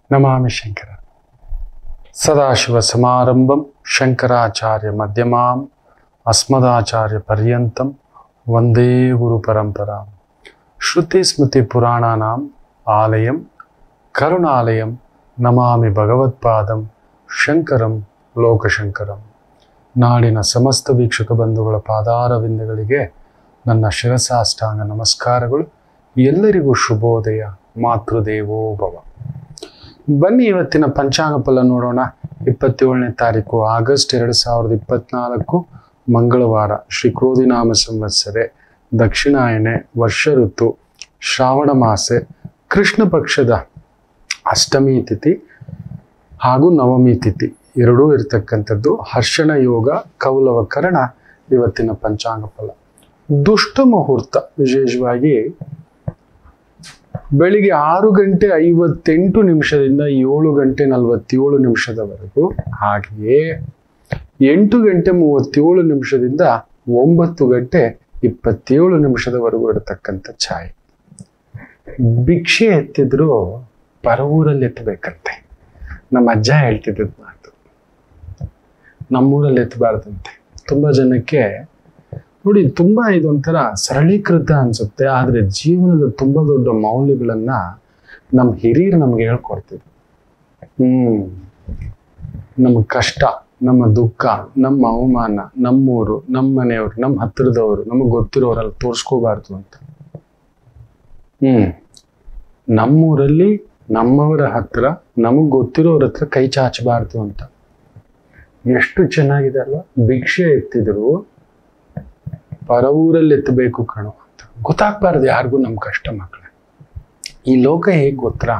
ನಮಾಮಿ ಶಂಕರ ಸದಾಶಿವ ಸಮಾರಂಭಂ ಶಂಕರಾಚಾರ್ಯ ಮಧ್ಯಮಾಂ ಅಸ್ಮದಾಚಾರ್ಯ ಪರ್ಯಂತಂ ವಂದೇ ಗುರು ಪರಂಪರಾಂ ಶ್ರುತಿ ಸ್ಮೃತಿ ಪುರಾಣಾನಾಂ ಆಲಯಂ ಕರುಣಾಲಯಂ ನಮಾಮಿ ಭಗವತ್ಪಾದಂ ಶಂಕರಂ ಲೋಕಶಂಕರಂ ನಾಡಿನ ಸಮಸ್ತ ವೀಕ್ಷಕ ಬಂಧುಗಳ ಪಾದಾರವಿಂದಗಳಿಗೆ ನನ್ನ ಶಿರಸಾಷ್ಟಾಂಗ ನಮಸ್ಕಾರಗಳು ಎಲ್ಲರಿಗೂ ಶುಭೋದಯ ಮಾತೃದೇವೋ ಭವ ಬನ್ನಿ ಇವತ್ತಿನ ಪಂಚಾಂಗ ಫಲ ನೋಡೋಣ ಇಪ್ಪತ್ತೇಳನೇ ತಾರೀಕು ಆಗಸ್ಟ್ ಎರಡು ಸಾವಿರದ ಇಪ್ಪತ್ನಾಲ್ಕು ಮಂಗಳವಾರ ಶ್ರೀ ಕ್ರೋಧಿನಾಮ ಸಂವತ್ಸರೆ ದಕ್ಷಿಣಾಯನೆ ವರ್ಷ ಋತು ಶ್ರಾವಣ ಮಾಸೆ ಕೃಷ್ಣ ಪಕ್ಷದ ಅಷ್ಟಮಿ ತಿಥಿ ಹಾಗೂ ನವಮಿ ತಿಥಿ ಎರಡೂ ಇರತಕ್ಕಂಥದ್ದು ಹರ್ಷಣ ಯೋಗ ಕೌಲವ ಕರಣ ಇವತ್ತಿನ ಪಂಚಾಂಗ ಫಲ ದುಷ್ಟ ಮುಹೂರ್ತ ವಿಶೇಷವಾಗಿ ಬೆಳಿಗ್ಗೆ ಆರು ಗಂಟೆ ಐವತ್ತೆಂಟು ನಿಮಿಷದಿಂದ ಏಳು ಗಂಟೆ ನಲವತ್ತೇಳು ನಿಮಿಷದವರೆಗೂ ಹಾಗೆಯೇ ಎಂಟು ಗಂಟೆ ಮೂವತ್ತೇಳು ನಿಮಿಷದಿಂದ ಒಂಬತ್ತು ಗಂಟೆ ಇಪ್ಪತ್ತೇಳು ನಿಮಿಷದವರೆಗೂ ಇರತಕ್ಕಂಥ ಛಾಯೆ ಭಿಕ್ಷೆ ಎತ್ತಿದ್ರು ಪರವೂರಲ್ಲಿ ಎತ್ತಬೇಕಂತೆ ನಮ್ಮ ಅಜ್ಜ ಹೇಳ್ತಿದ್ದದ್ದು ಮಾತು ನಮ್ಮೂರಲ್ಲಿ ಎತ್ತಬಾರ್ದಂತೆ ತುಂಬಾ ಜನಕ್ಕೆ ನೋಡಿ ತುಂಬಾ ಇದೊಂಥರ ಸರಳೀಕೃತ ಅನ್ಸುತ್ತೆ ಆದ್ರೆ ಜೀವನದ ತುಂಬಾ ದೊಡ್ಡ ಮೌಲ್ಯಗಳನ್ನ ನಮ್ಮ ಹಿರಿಯರು ನಮ್ಗೆ ಹೇಳ್ಕೊಡ್ತಿದ್ರು ಹ್ಮ್ ನಮ್ಮ ಕಷ್ಟ ನಮ್ಮ ದುಃಖ ನಮ್ಮ ಅವಮಾನ ನಮ್ಮೂರು ನಮ್ಮ ಮನೆಯವರು ನಮ್ಮ ಹತ್ತಿರದವರು ನಮಗೆ ಗೊತ್ತಿರೋರೆಲ್ಲ ತೋರಿಸ್ಕೋಬಾರ್ದು ಅಂತ ಹ್ಮ್ ನಮ್ಮೂರಲ್ಲಿ ನಮ್ಮವರ ಹತ್ರ ನಮಗ್ ಗೊತ್ತಿರೋರ ಹತ್ರ ಕೈ ಚಾಚಬಾರ್ದು ಅಂತ ಎಷ್ಟು ಚೆನ್ನಾಗಿದೆ ಅಲ್ವಾ ಭಿಕ್ಷೆ ಎತ್ತಿದ್ರು ಪರವೂರಲ್ಲಿ ಎತ್ತಬೇಕು ಕಣೋ ಅಂತ ಗೊತ್ತಾಗ್ಬಾರ್ದು ಯಾರಿಗೂ ನಮ್ಮ ಕಷ್ಟ ಮಕ್ಕಳೇ ಈ ಲೋಕ ಹೇಗ್ ಗೊತ್ತಾ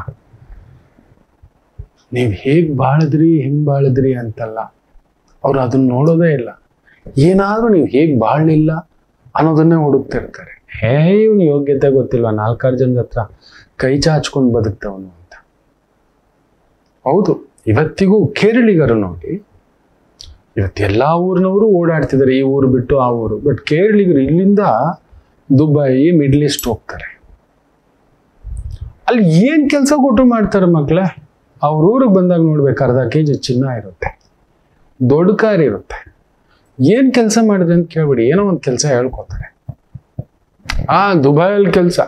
ನೀವು ಹೇಗ್ ಬಾಳಿದ್ರಿ ಹೆಂಗ್ ಬಾಳಿದ್ರಿ ಅಂತಲ್ಲ ಅವ್ರು ಅದನ್ನ ನೋಡೋದೇ ಇಲ್ಲ ಏನಾದ್ರೂ ನೀವು ಹೇಗ್ ಬಾಳ್ಲಿಲ್ಲ ಅನ್ನೋದನ್ನೇ ಹುಡುಕ್ತಿರ್ತಾರೆ ಹೇ ಇವನು ಯೋಗ್ಯತೆ ಗೊತ್ತಿಲ್ವಾ ನಾಲ್ಕಾರು ಜನದ ಹತ್ರ ಕೈ ಚಾಚ್ಕೊಂಡು ಬದುಕ್ತವನು ಅಂತ ಹೌದು ಇವತ್ತಿಗೂ ಕೇರಳಿಗರು ನೋಡಿ ಇವತ್ತು ಎಲ್ಲಾ ಊರಿನವರು ಓಡಾಡ್ತಿದ್ದಾರೆ ಈ ಊರು ಬಿಟ್ಟು ಆ ಊರು ಬಟ್ ಕೇರಳಿಗರು ಇಲ್ಲಿಂದ ದುಬೈ ಮಿಡ್ಲ್ ಈಸ್ಟ್ ಹೋಗ್ತಾರೆ ಅಲ್ಲಿ ಏನ್ ಕೆಲಸ ಕೊಟ್ಟು ಮಾಡ್ತಾರೆ ಮಕ್ಳೇ ಅವ್ರ ಊರಿಗೆ ಬಂದಾಗ ನೋಡ್ಬೇಕು ಅರ್ಧ ಕೆ ಜಿ ಚಿನ್ನ ಇರುತ್ತೆ ದೊಡ್ಡ ಕಾರ್ ಇರುತ್ತೆ ಏನ್ ಕೆಲಸ ಮಾಡಿದ್ರೆ ಅಂತ ಕೇಳ್ಬಿಡಿ ಏನೋ ಒಂದು ಕೆಲಸ ಹೇಳ್ಕೊತಾರೆ ಆ ದುಬೈಯಲ್ಲಿ ಕೆಲಸ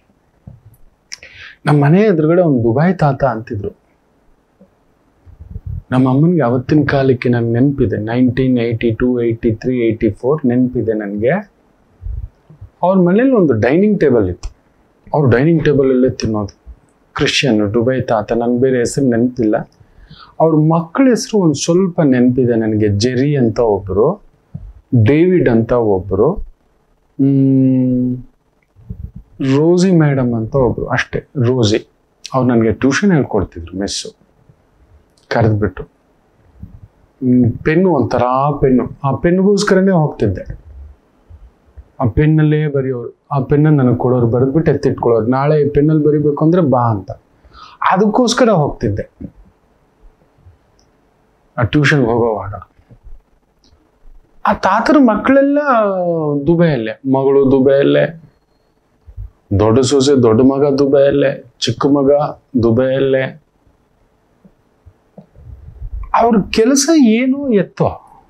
ನಮ್ಮ ಮನೆ ಎದುರುಗಡೆ ಒಂದು ದುಬೈ ತಾತ ಅಂತಿದ್ರು ನಮ್ಮ ಅಮ್ಮನಿಗೆ ಅವತ್ತಿನ ಕಾಲಕ್ಕೆ ನನ್ಗೆ ನೆನಪಿದೆ nineteen eighty two eighty three eighty four ನೆನಪಿದೆ ನನಗೆ ಅವ್ರ ಮನೇಲಿ ಒಂದು ಡೈನಿಂಗ್ ಟೇಬಲ್ ಇತ್ತು ಅವ್ರು ಡೈನಿಂಗ್ ಟೇಬಲಲ್ಲೇ ತಿನ್ನೋದು ಕ್ರಿಶ್ಚಿಯನ್ ದುಬೈ ತಾತ ನನಗೆ ಬೇರೆ ಹೆಸರು ನೆನಪಿಲ್ಲ ಅವ್ರ ಮಕ್ಕಳ ಹೆಸರು ಒಂದು ಸ್ವಲ್ಪ ನೆನಪಿದೆ ನನಗೆ ಜೆರಿ ಅಂತ ಒಬ್ಬರು ಡೇವಿಡ್ ಅಂತ ಒಬ್ಬರು ರೋಸಿ ಮೇಡಮ್ ಅಂತ ಒಬ್ರು ಅಷ್ಟೇ ರೋಸಿ ಅವ್ರು ನನಗೆ ಟ್ಯೂಷನ್ ಹೇಳ್ಕೊಡ್ತಿದ್ರು ಮೆಸ್ಸು ಕರೆದ್ಬಿಟ್ಟು ಪೆನ್ನು ಒಂಥರ ಪೆನ್ನು ಆ ಪೆನ್ಗೋಸ್ಕರನೇ ಹೋಗ್ತಿದ್ದೆ ಆ ಪೆನ್ನಲ್ಲೇ ಬರೆಯೋರು ಆ ಪೆನ್ನ ನನಗೆ ಕೊಡೋರು ಬರೆದ್ಬಿಟ್ಟು ಎತ್ತಿಟ್ಕೊಳ್ಳೋರು ನಾಳೆ ಈ ಪೆನ್ನಲ್ಲಿ ಬರಿಬೇಕು ಅಂದ್ರೆ ಬಾ ಅಂತ ಅದಕ್ಕೋಸ್ಕರ ಹೋಗ್ತಿದ್ದೆ ಆ ಟ್ಯೂಷನ್ಗೆ ಹೋಗೋವಾಗ ಆ ತಾತರ ಮಕ್ಕಳೆಲ್ಲ ದುಬೈಯಲ್ಲೇ ಮಗಳು ದುಬೈಯಲ್ಲೇ ದೊಡ್ಡ ಸೊಸೆ ದೊಡ್ಡ ಮಗ ದುಬೈಯಲ್ಲೇ ಚಿಕ್ಕ ಮಗ ದುಬೈಯಲ್ಲೇ ಅವ್ರ ಕೆಲಸ ಏನು ಎತ್ತೋ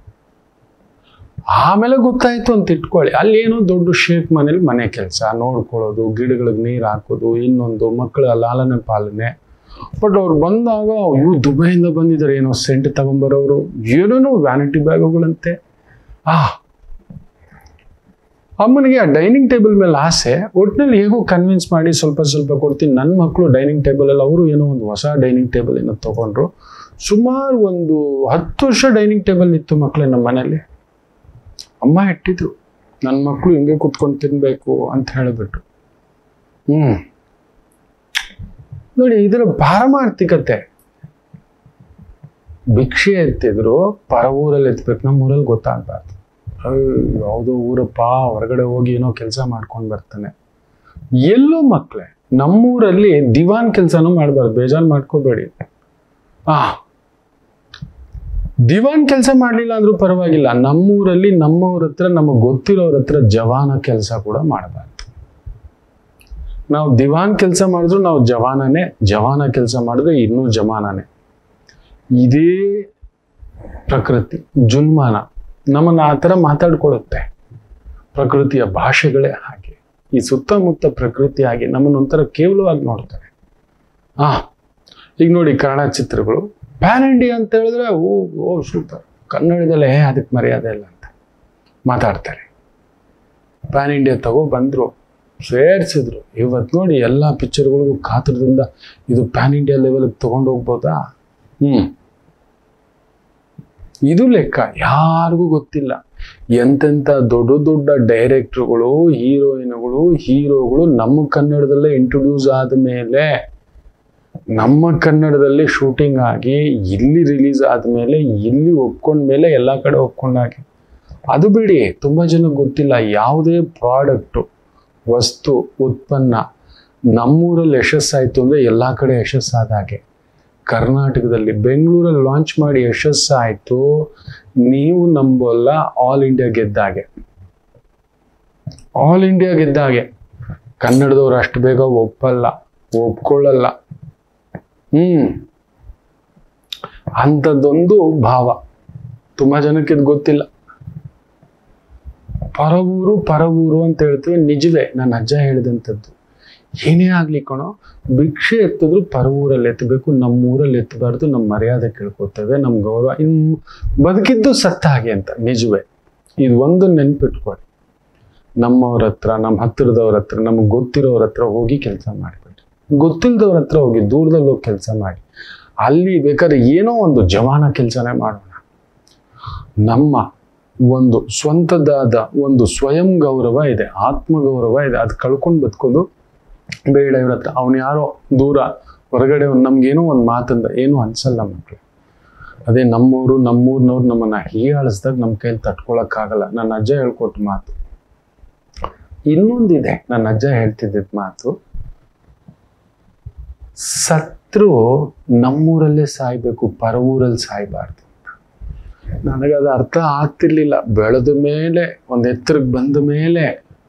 ಆಮೇಲೆ ಗೊತ್ತಾಯ್ತು ಅಂತ ಇಟ್ಕೊಳ್ಳಿ ಅಲ್ಲಿ ಏನೋ ದೊಡ್ಡ ಶೇಕ್ ಮನೇಲಿ ಮನೆ ಕೆಲಸ ನೋಡ್ಕೊಳ್ಳೋದು ಗಿಡಗಳಿಗೆ ನೀರು ಹಾಕೋದು ಇನ್ನೊಂದು ಮಕ್ಕಳ ಲಾಲನೆ ಪಾಲನೆ ಬಟ್ ಅವ್ರು ಬಂದಾಗ ಇವು ದುಬೈಯಿಂದ ಬಂದಿದ್ದಾರೆ ಏನೋ ಸೆಂಟ್ ತಗೊಂಬರೋರು ಏನೇನೋ ವ್ಯಾನಿಟಿ ಬ್ಯಾಗುಗಳಂತೆ ಆ ಅಮ್ಮನಿಗೆ ಆ ಡೈನಿಂಗ್ ಟೇಬಲ್ ಮೇಲೆ ಆಸೆ ಒಟ್ಟಿನಲ್ಲಿ ಹೇಗೋ ಕನ್ವಿನ್ಸ್ ಮಾಡಿ ಸ್ವಲ್ಪ ಸ್ವಲ್ಪ ಕೊಡ್ತೀನಿ ನನ್ನ ಮಕ್ಕಳು ಡೈನಿಂಗ್ ಟೇಬಲ್ ಅಲ್ಲಿ ಅವರು ಏನೋ ಒಂದು ಹೊಸ ಡೈನಿಂಗ್ ಟೇಬಲ್ ಏನೋ ತಗೊಂಡ್ರು ಸುಮಾರು ಒಂದು ಹತ್ತು ವರ್ಷ ಡೈನಿಂಗ್ ಟೇಬಲ್ ಇತ್ತು ಮಕ್ಕಳೇ ನಮ್ಮ ಮನೇಲಿ ಅಮ್ಮ ಇಟ್ಟಿದ್ರು ನನ್ನ ಮಕ್ಕಳು ಹಿಂಗೆ ಕುತ್ಕೊಂಡು ತಿನ್ಬೇಕು ಅಂತ ಹೇಳಿಬಿಟ್ಟು ಹ್ಮ್ ನೋಡಿ ಇದರ ಪಾರಮಾರ್ಥಿಕತೆ ಭಿಕ್ಷೆ ಎತ್ತಿದ್ರು ಪರ ಊರಲ್ಲಿ ಎತ್ಬೇಕು ನಮ್ಮ ಊರಲ್ಲಿ ಗೊತ್ತಾಗ್ಬಾರ್ದು ಯಾವುದೋ ಊರಪ್ಪ ಹೊರಗಡೆ ಹೋಗಿ ಏನೋ ಕೆಲಸ ಮಾಡ್ಕೊಂಡು ಬರ್ತಾನೆ ಎಲ್ಲೋ ಮಕ್ಕಳೇ ನಮ್ಮೂರಲ್ಲಿ ದಿವಾನ್ ಕೆಲಸನೂ ಮಾಡಬಾರ್ದು ಬೇಜಾರು ಮಾಡ್ಕೋಬೇಡಿ ಆ ದಿವಾನ್ ಕೆಲಸ ಮಾಡಲಿಲ್ಲ ಅಂದ್ರೂ ಪರವಾಗಿಲ್ಲ ನಮ್ಮೂರಲ್ಲಿ ನಮ್ಮವ್ರ ಹತ್ರ ನಮಗೆ ಗೊತ್ತಿರೋರ ಹತ್ರ ಜವಾನ ಕೆಲಸ ಕೂಡ ಮಾಡಬಾರ್ದು ನಾವು ದಿವಾನ್ ಕೆಲಸ ಮಾಡಿದ್ರು ನಾವು ಜವಾನನೇ ಜವಾನ ಕೆಲಸ ಮಾಡಿದ್ರೆ ಇನ್ನೂ ಜಮಾನನೇ ಇದೇ ಪ್ರಕೃತಿ ಜುನ್ಮಾನ ನಮ್ಮನ್ನ ಆ ಥರ ಮಾತಾಡ್ಕೊಳುತ್ತೆ ಪ್ರಕೃತಿಯ ಭಾಷೆಗಳೇ ಹಾಗೆ ಈ ಸುತ್ತಮುತ್ತ ಪ್ರಕೃತಿ ಹಾಗೆ ನಮ್ಮನ್ನ ಒಂಥರ ಕೇವಲವಾಗಿ ನೋಡ್ತಾರೆ ಆ ಈಗ ನೋಡಿ ಕನ್ನಡ ಚಿತ್ರಗಳು ಪ್ಯಾನ್ ಇಂಡಿಯಾ ಅಂತ ಹೇಳಿದ್ರೆ ಓ ಓ ಸೂಪರ್ ಕನ್ನಡದಲ್ಲೇ ಅದಕ್ಕೆ ಮರ್ಯಾದೆ ಇಲ್ಲ ಅಂತ ಮಾತಾಡ್ತಾರೆ ಪ್ಯಾನ್ ಇಂಡಿಯಾ ತಗೋ ಬಂದ್ರು ಸೇರಿಸಿದ್ರು ಇವತ್ತು ನೋಡಿ ಎಲ್ಲ ಪಿಕ್ಚರ್ಗಳಿಗೂ ಕಾತರದಿಂದ ಇದು ಪ್ಯಾನ್ ಇಂಡಿಯಾ ಲೆವೆಲ್ಗೆ ತಗೊಂಡು ಹೋಗ್ಬೋದಾ ಹ್ಮ್ ಇದು ಲೆಕ್ಕ ಯಾರಿಗೂ ಗೊತ್ತಿಲ್ಲ ಎಂತೆಂಥ ದೊಡ್ಡ ದೊಡ್ಡ ಡೈರೆಕ್ಟ್ರುಗಳು ಹೀರೋಯಿನ್ಗಳು ಹೀರೋಗಳು ನಮ್ಮ ಕನ್ನಡದಲ್ಲೇ ಇಂಟ್ರೊಡ್ಯೂಸ್ ಆದ ಮೇಲೆ ನಮ್ಮ ಕನ್ನಡದಲ್ಲಿ ಶೂಟಿಂಗ್ ಆಗಿ ಇಲ್ಲಿ ರಿಲೀಸ್ ಆದಮೇಲೆ ಇಲ್ಲಿ ಒಪ್ಕೊಂಡ್ಮೇಲೆ ಎಲ್ಲ ಕಡೆ ಒಪ್ಕೊಂಡಾಗೆ ಅದು ಬಿಡಿ ತುಂಬ ಜನಕ್ಕೆ ಗೊತ್ತಿಲ್ಲ ಯಾವುದೇ ಪ್ರಾಡಕ್ಟು ವಸ್ತು ಉತ್ಪನ್ನ ನಮ್ಮೂರಲ್ಲಿ ಯಶಸ್ಸಾಯಿತು ಅಂದರೆ ಎಲ್ಲ ಕಡೆ ಯಶಸ್ಸಾದ ಹಾಗೆ ಕರ್ನಾಟಕದಲ್ಲಿ ಬೆಂಗಳೂರಲ್ಲಿ ಲಾಂಚ್ ಮಾಡಿ ಯಶಸ್ಸಾಯಿತು ನೀವು ನಂಬೋಲ್ಲ ಆಲ್ ಇಂಡಿಯಾ ಗೆದ್ದಾಗೆ ಆಲ್ ಇಂಡಿಯಾ ಗೆದ್ದಾಗೆ ಕನ್ನಡದವ್ರು ಅಷ್ಟು ಬೇಗ ಒಪ್ಪಲ್ಲ ಒಪ್ಕೊಳ್ಳಲ್ಲ ಹ್ಮ್ ಅಂಥದ್ದೊಂದು ಭಾವ ತುಂಬ ಜನಕ್ಕೆ ಇದು ಗೊತ್ತಿಲ್ಲ ಪರವೂರು ಪರವೂರು ಅಂತ ಹೇಳ್ತೀವಿ ನಿಜವೇ ನನ್ನ ಅಜ್ಜ ಹೇಳಿದಂಥದ್ದು ಏನೇ ಆಗ್ಲಿ ಕಣೋ ಭಿಕ್ಷೆ ಎತ್ತಿದ್ರು ಪರವೂರಲ್ಲಿ ಎತ್ತಬೇಕು ನಮ್ಮೂರಲ್ಲಿ ಎತ್ತಬಾರ್ದು ನಮ್ಮ ಮರ್ಯಾದೆ ಕೇಳ್ಕೊತೇವೆ ನಮ್ಮ ಗೌರವ ಇನ್ನು ಬದುಕಿದ್ದು ಸತ್ತ ಹಾಗೆ ಅಂತ ನಿಜವೇ ಇದು ಒಂದು ನೆನ್ಪಿಟ್ಕೊಳ್ಳಿ ನಮ್ಮವ್ರ ಹತ್ರ ನಮ್ಮ ಹತ್ತಿರದವ್ರ ಹತ್ರ ನಮಗೆ ಗೊತ್ತಿರೋರ ಹತ್ರ ಹೋಗಿ ಕೆಲಸ ಮಾಡಿಬಿಡಿ ಗೊತ್ತಿಲ್ಲದವ್ರ ಹತ್ರ ಹೋಗಿ ದೂರದಲ್ಲಿ ಹೋಗಿ ಕೆಲಸ ಮಾಡಿ ಅಲ್ಲಿ ಬೇಕಾದ್ರೆ ಏನೋ ಒಂದು ಜವಾನ ಕೆಲಸನೇ ಮಾಡೋಣ ನಮ್ಮ ಒಂದು ಸ್ವಂತದಾದ ಒಂದು ಸ್ವಯಂ ಗೌರವ ಇದೆ ಆತ್ಮಗೌರವ ಇದೆ ಅದು ಕಳ್ಕೊಂಡು ಬದುಕೋದು ಬೇಡ ಇವ್ರ ಹತ್ರ ಅವನು ಯಾರೋ ದೂರ ಹೊರಗಡೆ ಒಂದು ನಮ್ಗೇನೋ ಒಂದು ಮಾತಂದ ಏನೂ ಅನ್ಸಲ್ಲ ಮಕ್ಕಳು ಅದೇ ನಮ್ಮವರು ನಮ್ಮೂರ್ನವ್ರು ನಮ್ಮನ್ನ ಹೀಯಾಳಿಸ್ದಾಗ ನಮ್ಮ ಕೈಯಲ್ಲಿ ತಟ್ಕೊಳಕ್ಕಾಗಲ್ಲ ನನ್ನ ಅಜ್ಜ ಹೇಳ್ಕೊಟ್ಟ ಮಾತು ಇನ್ನೊಂದಿದೆ ನನ್ನ ಅಜ್ಜ ಹೇಳ್ತಿದ್ದಿದ್ ಮಾತು ಸತ್ರು ನಮ್ಮೂರಲ್ಲೇ ಸಾಯ್ಬೇಕು ಪರವೂರಲ್ಲಿ ಸಾಯ್ಬಾರ್ದು ನನಗದು ಅರ್ಥ ಆಗ್ತಿರ್ಲಿಲ್ಲ ಬೆಳೆದ ಮೇಲೆ ಒಂದು ಎತ್ತರಕ್ಕೆ ಬಂದ ಮೇಲೆ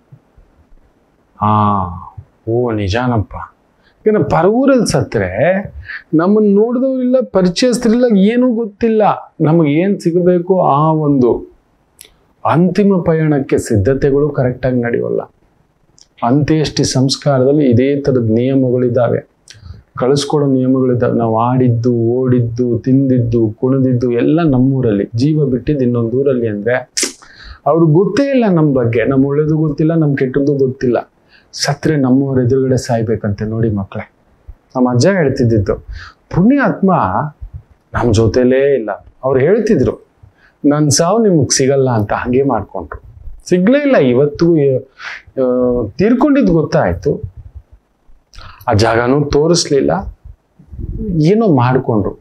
ಹಾ ಓ ನಿಜಾನಪ್ಪ ಈಗ ಪರವೂರಲ್ಲಿ ಸತ್ರೆ ನಮ್ಮನ್ನು ನೋಡಿದವರಿಲ್ಲ ಪರಿಚಯಸ್ಥರಿಲ್ಲ ಏನೂ ಗೊತ್ತಿಲ್ಲ ನಮಗೆ ಏನು ಸಿಗಬೇಕು ಆ ಒಂದು ಅಂತಿಮ ಪಯಣಕ್ಕೆ ಸಿದ್ಧತೆಗಳು ಕರೆಕ್ಟಾಗಿ ನಡೆಯೋಲ್ಲ ಅಂತ್ಯಷ್ಟಿ ಸಂಸ್ಕಾರದಲ್ಲಿ ಇದೇ ಥರದ ನಿಯಮಗಳಿದ್ದಾವೆ ಕಳಿಸ್ಕೊಡೋ ನಿಯಮಗಳಿದ್ದಾವೆ ನಾವು ಆಡಿದ್ದು ಓಡಿದ್ದು ತಿಂದಿದ್ದು ಕುಣಿದಿದ್ದು ಎಲ್ಲ ನಮ್ಮೂರಲ್ಲಿ ಜೀವ ಬಿಟ್ಟಿದ್ದು ಇನ್ನೊಂದು ಊರಲ್ಲಿ ಅಂದರೆ ಅವ್ರಿಗೆ ಗೊತ್ತೇ ಇಲ್ಲ ನಮ್ಮ ಬಗ್ಗೆ ನಮ್ಮ ಒಳ್ಳೇದು ಗೊತ್ತಿಲ್ಲ ನಮ್ಮ ಕೆಟ್ಟದ್ದು ಗೊತ್ತಿಲ್ಲ ಸತ್ರೆ ನಮ್ಮವ್ರ ಎದುರುಗಡೆ ಸಾಯ್ಬೇಕಂತೆ ನೋಡಿ ಮಕ್ಕಳೇ ನಮ್ಮ ಅಜ್ಜ ಹೇಳ್ತಿದ್ದಿದ್ದು ಪುಣ್ಯಾತ್ಮ ನಮ್ಮ ಜೊತೆಲೇ ಇಲ್ಲ ಅವ್ರು ಹೇಳ್ತಿದ್ರು ನನ್ನ ಸಾವು ನಿಮಗೆ ಸಿಗಲ್ಲ ಅಂತ ಹಾಗೆ ಮಾಡ್ಕೊಂಡ್ರು ಸಿಗ್ಲೇ ಇಲ್ಲ ಇವತ್ತಿಗೂ ಆ, ತೀರ್ಕೊಂಡಿದ್ದು ಗೊತ್ತಾಯ್ತು ಆ ಜಾಗನೂ ತೋರಿಸ್ಲಿಲ್ಲ ಏನೋ ಮಾಡಿಕೊಂಡ್ರು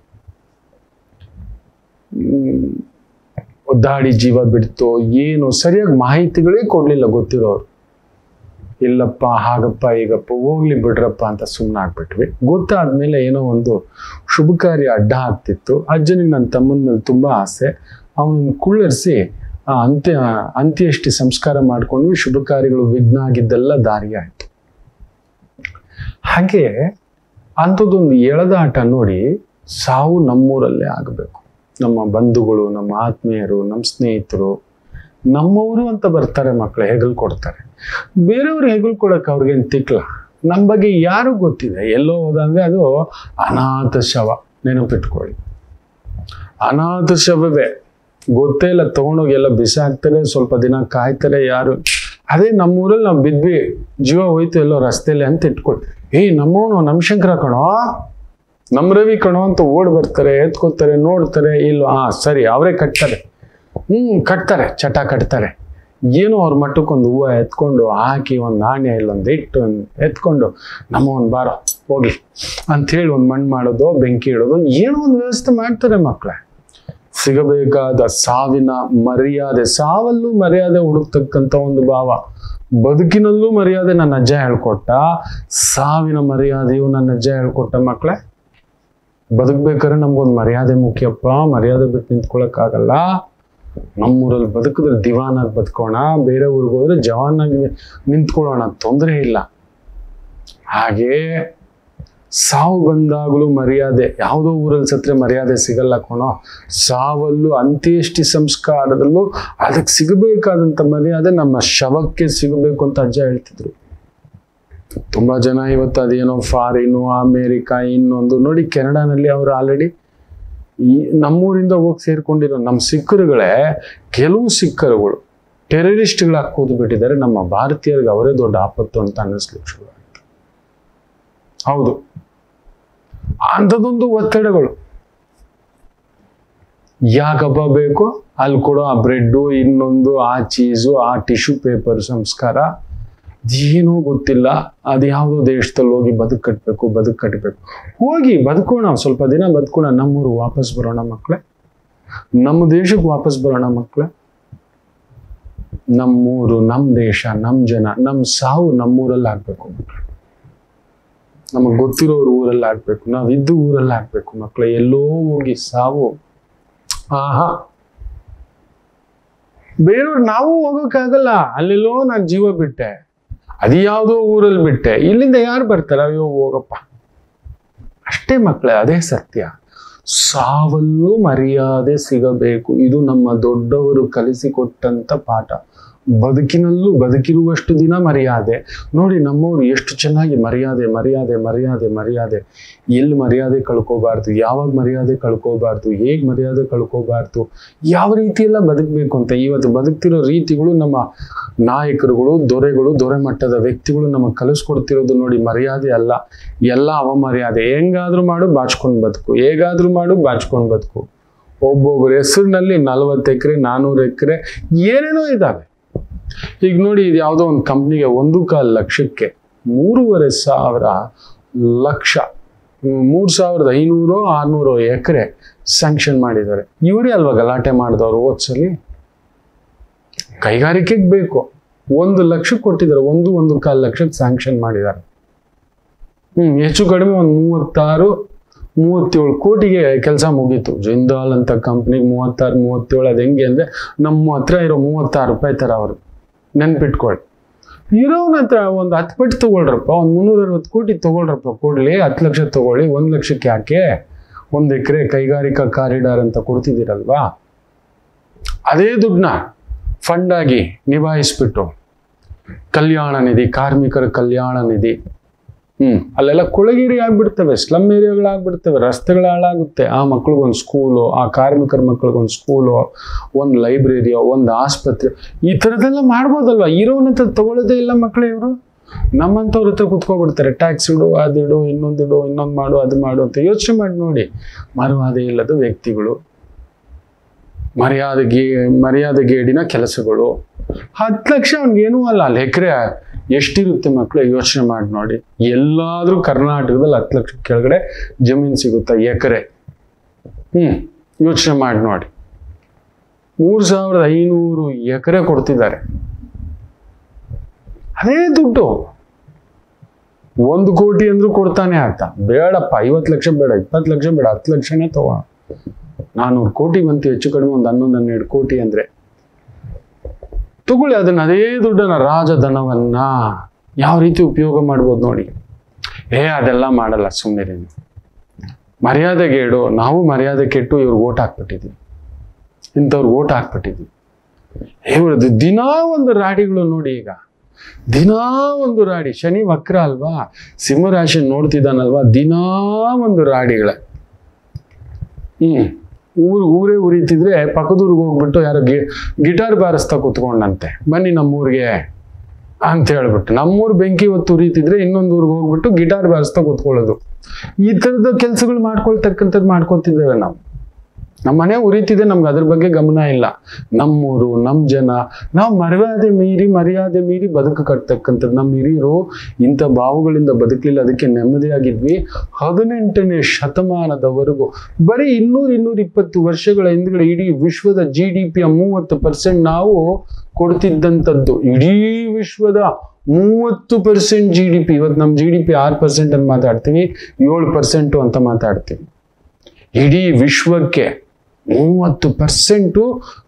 ಒದ್ದಾಡಿ ಜೀವ ಬಿಡ್ತೋ ಏನು ಸರಿಯಾಗಿ ಮಾಹಿತಿಗಳೇ ಕೊಡ್ಲಿಲ್ಲ ಗೊತ್ತಿರೋರು ಇಲ್ಲಪ್ಪ ಹಾಗಪ್ಪ ಈಗಪ್ಪ ಹೋಗ್ಲಿ ಬಿಡ್ರಪ್ಪ ಅಂತ ಸುಮ್ಮನೆ ಆಗ್ಬಿಟ್ವಿ ಗೊತ್ತಾದ್ಮೇಲೆ ಏನೋ ಒಂದು ಶುಭ ಕಾರ್ಯ ಅಡ್ಡ ಆಗ್ತಿತ್ತು ಅಜ್ಜನಿಗೆ ನನ್ನ ತಮ್ಮನ ಮೇಲೆ ತುಂಬ ಆಸೆ ಅವನನ್ನು ಕುಳ್ಳರಿಸಿ ಆ ಅಂತ್ಯ ಅಂತ್ಯಷ್ಟಿ ಸಂಸ್ಕಾರ ಮಾಡ್ಕೊಂಡ್ವಿ ಶುಭ ಕಾರ್ಯಗಳು ವಿಘ್ನ ಆಗಿದ್ದೆಲ್ಲ ದಾರಿ ಆಯ್ತು ಹಾಗೆ ಅಂಥದ್ದೊಂದು ಎಳೆದಾಟ ನೋಡಿ ಸಾವು ನಮ್ಮೂರಲ್ಲೇ ಆಗಬೇಕು ನಮ್ಮ ಬಂಧುಗಳು ನಮ್ಮ ಆತ್ಮೀಯರು ನಮ್ಮ ಸ್ನೇಹಿತರು ನಮ್ಮವರು ಅಂತ ಬರ್ತಾರೆ ಮಕ್ಕಳು ಹೆಗಲು ಕೊಡ್ತಾರೆ ಬೇರೆಯವ್ರು ಹೆಗಲು ಕೊಡಕ್ಕೆ ಅವ್ರಿಗೇನು ತಿಕ್ಲ ನಮ್ಮ ಬಗ್ಗೆ ಯಾರು ಗೊತ್ತಿದೆ ಎಲ್ಲೋ ಹೋದಂದ್ರೆ ಅದು ಅನಾಥ ಶವ ನೆನಪಿಟ್ಕೊಳ್ಳಿ ಅನಾಥ ಶವವೇ ಗೊತ್ತೇ ಇಲ್ಲ ತಗೊಂಡೋಗಿ ಎಲ್ಲ ಬಿಸಾಕ್ತಾರೆ ಸ್ವಲ್ಪ ದಿನ ಕಾಯ್ತಾರೆ ಯಾರು ಅದೇ ನಮ್ಮೂರಲ್ಲಿ ನಾವು ಬಿದ್ವಿ ಜೀವ ಹೋಯ್ತು ಎಲ್ಲೋ ರಸ್ತೆಯಲ್ಲಿ ಅಂತ ಇಟ್ಕೊಳ್ಳಿ ಏಯ್ ನಮ್ಮವನು ನಮ್ಮ ಶಂಕರ ಕಣೋ ನಮ್ಮ ರವಿ ಕಣೋ ಅಂತ ಓಡ್ ಬರ್ತಾರೆ ಎತ್ಕೋತಾರೆ ನೋಡ್ತಾರೆ ಇಲ್ಲ ಹಾ ಸರಿ ಅವರೇ ಕಟ್ತಾರೆ ಹ್ಮ್ ಕಟ್ತಾರೆ ಚಟ ಕಟ್ತಾರೆ ಏನೋ ಅವ್ರ ಮಟ್ಟಕ್ಕೊಂದು ಹೂವು ಎತ್ಕೊಂಡು ಹಾಕಿ ಒಂದು ನಾಣ್ಯ ಇಲ್ಲೊಂದು ಇಟ್ಟು ಒಂದ್ ಎತ್ಕೊಂಡು ನಮ್ಮ ಒಂದು ಬಾರೋ ಹೋಗ್ಲಿ ಅಂಥೇಳಿ ಒಂದು ಮಣ್ಣು ಮಾಡೋದು ಬೆಂಕಿ ಇಡೋದು ಏನೋ ಒಂದು ವ್ಯವಸ್ಥೆ ಮಾಡ್ತಾರೆ ಮಕ್ಕಳೇ ಸಿಗಬೇಕಾದ ಸಾವಿನ ಮರ್ಯಾದೆ ಸಾವಲ್ಲೂ ಮರ್ಯಾದೆ ಹುಡುಕ್ತಕ್ಕಂಥ ಒಂದು ಭಾವ ಬದುಕಿನಲ್ಲೂ ಮರ್ಯಾದೆ ನನ್ನ ಅಜ್ಜ ಹೇಳ್ಕೊಟ್ಟ ಸಾವಿನ ಮರ್ಯಾದೆಯು ನನ್ನ ಅಜ್ಜ ಹೇಳ್ಕೊಟ್ಟ ಮಕ್ಕಳೇ ಬದುಕ್ಬೇಕಾದ್ರೆ ನಮ್ಗೊಂದು ಮರ್ಯಾದೆ ಮುಖ್ಯಪ್ಪ ಮರ್ಯಾದೆ ಬಿಟ್ಟು ನಿಂತ್ಕೊಳಕ್ಕಾಗಲ್ಲ ನಮ್ಮೂರಲ್ಲಿ ಬದುಕಿದ್ರೆ ದಿವಾನಾಗಿ ಬದುಕೋಣ ಬೇರೆ ಊರಿಗೆ ಹೋದ್ರೆ ಜವಾನಾಗಿ ನಿಂತ್ಕೊಳ್ಳೋಣ ತೊಂದರೆ ಇಲ್ಲ ಹಾಗೇ ಸಾವು ಬಂದಾಗಲೂ ಮರ್ಯಾದೆ ಯಾವುದೋ ಊರಲ್ಲಿ ಸತ್ರೆ ಮರ್ಯಾದೆ ಸಿಗಲ್ಲ ಕಣೋ ಸಾವಲ್ಲೂ ಅಂತ್ಯೇಷ್ಟಿ ಸಂಸ್ಕಾರದಲ್ಲೂ ಅದಕ್ಕೆ ಸಿಗಬೇಕಾದಂಥ ಮರ್ಯಾದೆ ನಮ್ಮ ಶವಕ್ಕೆ ಸಿಗಬೇಕು ಅಂತ ಅಜ್ಜ ಹೇಳ್ತಿದ್ರು ತುಂಬಾ ಜನ ಇವತ್ತು ಅದೇನೋ ಫಾರಿನು ಅಮೇರಿಕಾ ಇನ್ನೊಂದು ನೋಡಿ ಕೆನಡಾನಲ್ಲಿ ಅವರು ಆಲ್ರೆಡಿ ಈ ನಮ್ಮೂರಿಂದ ಹೋಗಿ ಸೇರ್ಕೊಂಡಿರೋ ನಮ್ಮ ಸಿಕ್ಕರುಗಳೇ ಕೆಲವು ಸಿಕ್ಕರುಗಳು ಟೆರರಿಸ್ಟ್ಗಳಾಗಿ ಕೂತು ಬಿಟ್ಟಿದ್ದಾರೆ ನಮ್ಮ ಭಾರತೀಯರಿಗೆ ಅವರೇ ದೊಡ್ಡ ಆಪತ್ತು ಅಂತ ಅನ್ನಿಸ್ಲಿಕ್ಕೆ ಶುರು ಆಯ್ತು ಹೌದು ಅಂಥದ್ದೊಂದು ಒತ್ತಡಗಳು ಯಾಕಪ್ಪ ಬೇಕು ಅಲ್ಲಿ ಕೊಡೋ ಆ ಬ್ರೆಡ್ಡು ಇನ್ನೊಂದು ಆ ಚೀಸು ಆ ಟಿಶ್ಯೂ ಪೇಪರ್ ಸಂಸ್ಕಾರ ಏನೋ ಗೊತ್ತಿಲ್ಲ ಅದು ಯಾವುದೋ ದೇಶದಲ್ಲಿ ಹೋಗಿ ಬದುಕು ಕಟ್ಟಬೇಕು ಬದುಕು ಕಟ್ಟಬೇಕು ಹೋಗಿ ಬದುಕೋಣ ಸ್ವಲ್ಪ ದಿನ ಬದುಕೋಣ ನಮ್ಮೂರು ವಾಪಸ್ ಬರೋಣ ಮಕ್ಕಳೇ ನಮ್ಮ ದೇಶಕ್ಕೆ ವಾಪಸ್ ಬರೋಣ ಮಕ್ಕಳೇ ನಮ್ಮೂರು ನಮ್ಮ ದೇಶ ನಮ್ಮ ಜನ ನಮ್ಮ ಸಾವು ನಮ್ಮೂರಲ್ಲಿ ಆಗ್ಬೇಕು ಮಕ್ಕಳೇ ನಮಗೆ ಗೊತ್ತಿರೋರು ಊರಲ್ಲಿ ಆಗ್ಬೇಕು ನಾವು ಇದ್ದು ಊರಲ್ಲಿ ಆಗ್ಬೇಕು ಮಕ್ಕಳೇ ಎಲ್ಲೋ ಹೋಗಿ ಸಾವು ಆಹಾ ಬೇರೆಯವ್ರು ನಾವು ಹೋಗೋಕ್ಕಾಗಲ್ಲ ಅಲ್ಲೆಲ್ಲೋ ನಾನು ಜೀವ ಬಿಟ್ಟೆ ಅದು ಯಾವುದೋ ಊರಲ್ಲಿ ಬಿಟ್ಟೆ ಇಲ್ಲಿಂದ ಯಾರು ಬರ್ತಾರೆ ಅಯ್ಯೋ ಹೋಗಪ್ಪ ಅಷ್ಟೇ ಮಕ್ಕಳೇ ಅದೇ ಸತ್ಯ ಸಾವಲ್ಲೂ ಮರ್ಯಾದೆ ಸಿಗಬೇಕು ಇದು ನಮ್ಮ ದೊಡ್ಡವರು ಕಲಿಸಿಕೊಟ್ಟಂತ ಪಾಠ ಬದುಕಿನಲ್ಲೂ ಬದುಕಿರುವಷ್ಟು ದಿನ ಮರ್ಯಾದೆ ನೋಡಿ ನಮ್ಮವರು ಎಷ್ಟು ಚೆನ್ನಾಗಿ ಮರ್ಯಾದೆ ಮರ್ಯಾದೆ ಮರ್ಯಾದೆ ಮರ್ಯಾದೆ ಎಲ್ಲಿ ಮರ್ಯಾದೆ ಕಳ್ಕೋಬಾರ್ದು ಯಾವಾಗ ಮರ್ಯಾದೆ ಕಳ್ಕೋಬಾರ್ದು ಹೇಗೆ ಮರ್ಯಾದೆ ಕಳ್ಕೋಬಾರ್ದು ಯಾವ ರೀತಿಯೆಲ್ಲ ಬದುಕಬೇಕು ಅಂತ ಇವತ್ತು ಬದುಕ್ತಿರೋ ರೀತಿಗಳು ನಮ್ಮ ನಾಯಕರುಗಳು ದೊರೆಗಳು ದೊರೆ ಮಟ್ಟದ ವ್ಯಕ್ತಿಗಳು ನಮಗೆ ಕಲಿಸ್ಕೊಡ್ತಿರೋದು ನೋಡಿ ಮರ್ಯಾದೆ ಅಲ್ಲ ಎಲ್ಲ ಅವಮರ್ಯಾದೆ ಹೆಂಗಾದ್ರೂ ಮಾಡು ಬಾಚ್ಕೊಂಡು ಬದುಕು ಹೇಗಾದ್ರೂ ಮಾಡು ಬಾಚ್ಕೊಂಡು ಬದುಕು ಒಬ್ಬೊಬ್ಬರ ಹೆಸರಿನಲ್ಲಿ ನಲವತ್ತು ಎಕರೆ ನಾನ್ನೂರು ಎಕರೆ ಏನೇನೋ ಇದ್ದಾವೆ ಈಗ ನೋಡಿ ಇದು ಯಾವುದೋ ಒಂದು ಕಂಪ್ನಿಗೆ ಒಂದು ಕಾಲು ಲಕ್ಷಕ್ಕೆ ಮೂರುವರೆ ಸಾವಿರ ಲಕ್ಷ ಮೂರು ಸಾವಿರದ ಐನೂರು ಆರ್ನೂರು ಎಕರೆ ಸ್ಯಾಂಕ್ಷನ್ ಮಾಡಿದ್ದಾರೆ ಇವರೇ ಅಲ್ವಾ ಗಲಾಟೆ ಮಾಡಿದವರು ಓದ್ಸಲಿ ಕೈಗಾರಿಕೆಗೆ ಬೇಕು ಒಂದು ಲಕ್ಷ ಕೊಟ್ಟಿದ್ದಾರೆ ಒಂದು ಒಂದು ಕಾಲು ಲಕ್ಷಕ್ಕೆ ಸ್ಯಾಂಕ್ಷನ್ ಮಾಡಿದ್ದಾರೆ ಹ್ಮ್ ಹೆಚ್ಚು ಕಡಿಮೆ ಒಂದು ಮೂವತ್ತಾರು ಮೂವತ್ತೇಳು ಕೋಟಿಗೆ ಕೆಲಸ ಮುಗೀತು ಜಿಂದಾಲ್ ಅಂತ ಕಂಪ್ನಿಗೆ ಮೂವತ್ತಾರು ಮೂವತ್ತೇಳು ಅದು ಹೆಂಗೆ ಅಂದ್ರೆ ನಮ್ಮ ಹತ್ರ ಇರೋ ಮೂವತ್ತಾರು ರೂಪಾಯಿ ತರ ಅವರು ನೆನ್ಪಿಟ್ಕೊಳ್ಳಿ ಇರೋನ ಹತ್ರ ಒಂದು ಹತ್ತು ಪಟ್ಟು ತಗೊಳ್ರಪ್ಪ ಒಂದು ಮುನ್ನೂರ ಅರವತ್ತು ಕೋಟಿ ತಗೊಳ್ರಪ್ಪ ಕೊಡ್ಲಿ ಹತ್ತು ಲಕ್ಷ ತಗೊಳ್ಳಿ ಒಂದು ಲಕ್ಷಕ್ಕೆ ಯಾಕೆ ಒಂದು ಎಕರೆ ಕೈಗಾರಿಕಾ ಕಾರಿಡಾರ್ ಅಂತ ಕೊಡ್ತಿದ್ದೀರಲ್ವಾ ಅದೇ ದುಡ್ಡನ್ನ ಫಂಡ್ ಆಗಿ ನಿಭಾಯಿಸ್ಬಿಟ್ಟು ಕಲ್ಯಾಣ ನಿಧಿ ಕಾರ್ಮಿಕರ ಕಲ್ಯಾಣ ನಿಧಿ ಹ್ಮ್ ಅಲ್ಲೆಲ್ಲ ಕೊಳಗೇರಿ ಆಗ್ಬಿಡ್ತವೆ ಸ್ಲಮ್ ಏರಿಯಾಗಳಾಗ್ಬಿಡ್ತವೆ ರಸ್ತೆಗಳು ಹಾಳಾಗುತ್ತೆ ಆ ಮಕ್ಳಿಗೊಂದು ಸ್ಕೂಲು ಆ ಕಾರ್ಮಿಕರ ಮಕ್ಳಿಗೊಂದು ಸ್ಕೂಲು ಒಂದು ಲೈಬ್ರರಿಯೋ ಒಂದು ಆಸ್ಪತ್ರೆ ಈ ಥರದ್ದೆಲ್ಲ ಮಾಡ್ಬೋದಲ್ವಾ ಇರೋನಂತ ತಗೊಳ್ಳೋದೇ ಇಲ್ಲ ಮಕ್ಕಳೇ ಇವರು ನಮ್ಮಂಥವ್ರ ಹತ್ರ ಕುತ್ಕೊಬಿಡ್ತಾರೆ ಟ್ಯಾಕ್ಸ್ ಇಡು ಅದಿಡು ಇನ್ನೊಂದಿಡು ಇನ್ನೊಂದು ಮಾಡು ಅದು ಮಾಡು ಅಂತ ಯೋಚನೆ ಮಾಡಿ ನೋಡಿ ಮರ್ಯಾದೆ ಇಲ್ಲದ ವ್ಯಕ್ತಿಗಳು ಮರ್ಯಾದೆಗೆ ಮರ್ಯಾದೆಗೇಡಿನ ಕೆಲಸಗಳು ಹತ್ತು ಲಕ್ಷ ಅವ್ನಿಗೇನೂ ಅಲ್ಲ ಅಲ್ಲಿ ಎಕರೆ ಎಷ್ಟಿರುತ್ತೆ ಮಕ್ಕಳು ಯೋಚನೆ ಮಾಡಿ ನೋಡಿ ಎಲ್ಲಾದ್ರೂ ಕರ್ನಾಟಕದಲ್ಲಿ ಹತ್ತು ಲಕ್ಷ ಕೆಳಗಡೆ ಜಮೀನು ಸಿಗುತ್ತಾ ಎಕರೆ ಹ್ಮ್ ಯೋಚನೆ ಮಾಡಿ ನೋಡಿ ಮೂರು ಸಾವಿರದ ಐನೂರು ಎಕರೆ ಕೊಡ್ತಿದ್ದಾರೆ ಅದೇ ದುಡ್ಡು ಒಂದು ಕೋಟಿ ಅಂದ್ರೂ ಕೊಡ್ತಾನೆ ಆತ ಬೇಡಪ್ಪ ಐವತ್ತು ಲಕ್ಷ ಬೇಡ ಇಪ್ಪತ್ತು ಲಕ್ಷ ಬೇಡ ಹತ್ತು ಲಕ್ಷನೇ ತಗೋ ನಾನ್ನೂರು ಕೋಟಿ ಬಂತು ಹೆಚ್ಚು ಕಡಿಮೆ ಒಂದು ಹನ್ನೊಂದು ಹನ್ನೆರಡು ಕೋಟಿ ಅಂದ್ರೆ ತಗೊಳ್ಳಿ ಅದನ್ನ ಅದೇ ದುಡ್ಡನ್ನ ರಾಜಧನವನ್ನ ಯಾವ ರೀತಿ ಉಪಯೋಗ ಮಾಡ್ಬೋದು ನೋಡಿ ಏ ಅದೆಲ್ಲ ಮಾಡಲ್ಲ ಸುಮ್ಮನೆ ಮರ್ಯಾದೆಗೇಡು ನಾವು ಮರ್ಯಾದೆ ಕೆಟ್ಟು ಇವ್ರಿಗೆ ಓಟ್ ಹಾಕ್ಬಿಟ್ಟಿದ್ವಿ ಇಂಥವ್ರಿಗೆ ಓಟ್ ಹಾಕ್ಬಿಟ್ಟಿದ್ವಿ ಇವ್ರದ್ದು ದಿನಾ ಒಂದು ರಾಡಿಗಳು ನೋಡಿ ಈಗ ದಿನಾ ಒಂದು ರಾಡಿ ಶನಿ ವಕ್ರ ಅಲ್ವಾ ಸಿಂಹರಾಶಿ ನೋಡ್ತಿದ್ದಾನಲ್ವಾ ದಿನಾ ಒಂದು ರಾಡಿಗಳೇ ಹ್ಮ್ ಊರು ಊರೇ ಉರಿತಿದ್ರೆ ಪಕ್ಕದೂರಿಗೆ ಹೋಗ್ಬಿಟ್ಟು ಯಾರೋ ಗಿ ಗಿಟಾರ್ ಬಾರಿಸ್ತಾ ಕೂತ್ಕೊಂಡಂತೆ ಬನ್ನಿ ನಮ್ಮೂರಿಗೆ ಅಂತ ಹೇಳ್ಬಿಟ್ಟು ನಮ್ಮೂರು ಬೆಂಕಿ ಹೊತ್ತು ಉರಿತಿದ್ರೆ ಇನ್ನೊಂದು ಊರಿಗೆ ಹೋಗ್ಬಿಟ್ಟು ಗಿಟಾರ್ ಬಾರಿಸ್ತಾ ಕೂತ್ಕೊಳ್ಳೋದು ಈ ಥರದ ಕೆಲಸಗಳು ಮಾಡ್ಕೊಳ್ತಕ್ಕಂಥದ್ದು ಮಾಡ್ಕೊತಿದ್ದೇವೆ ನಾವು ನಮ್ಮ ಮನೆ ಉರಿತಿದೆ ನಮ್ಗೆ ಅದ್ರ ಬಗ್ಗೆ ಗಮನ ಇಲ್ಲ ನಮ್ಮೂರು ನಮ್ಮ ಜನ ನಾವು ಮರ್ಯಾದೆ ಮೀರಿ ಮರ್ಯಾದೆ ಮೀರಿ ಬದುಕು ಕಟ್ತಕ್ಕಂಥದ್ದು ನಮ್ಮ ಹಿರಿಯರು ಇಂಥ ಭಾವಗಳಿಂದ ಬದುಕಲಿಲ್ಲ ಅದಕ್ಕೆ ನೆಮ್ಮದಿಯಾಗಿದ್ವಿ ಹದಿನೆಂಟನೇ ಶತಮಾನದವರೆಗೂ ಬರೀ ಇನ್ನೂರು ಇನ್ನೂರ ಇಪ್ಪತ್ತು ವರ್ಷಗಳ ಹಿಂದ್ಗಡೆ ಇಡೀ ವಿಶ್ವದ ಜಿ ಡಿ ಪಿಯ ಮೂವತ್ತು ಪರ್ಸೆಂಟ್ ನಾವು ಕೊಡ್ತಿದ್ದಂಥದ್ದು ಇಡೀ ವಿಶ್ವದ ಮೂವತ್ತು ಪರ್ಸೆಂಟ್ ಜಿ ಡಿ ಪಿ ಇವತ್ತು ನಮ್ಮ ಜಿ ಡಿ ಪಿ ಆರು ಪರ್ಸೆಂಟ್ ಅಂತ ಮಾತಾಡ್ತೀವಿ ಏಳು ಪರ್ಸೆಂಟು ಅಂತ ಮಾತಾಡ್ತೀವಿ ಇಡೀ ವಿಶ್ವಕ್ಕೆ ಮೂವತ್ತು ಪರ್ಸೆಂಟು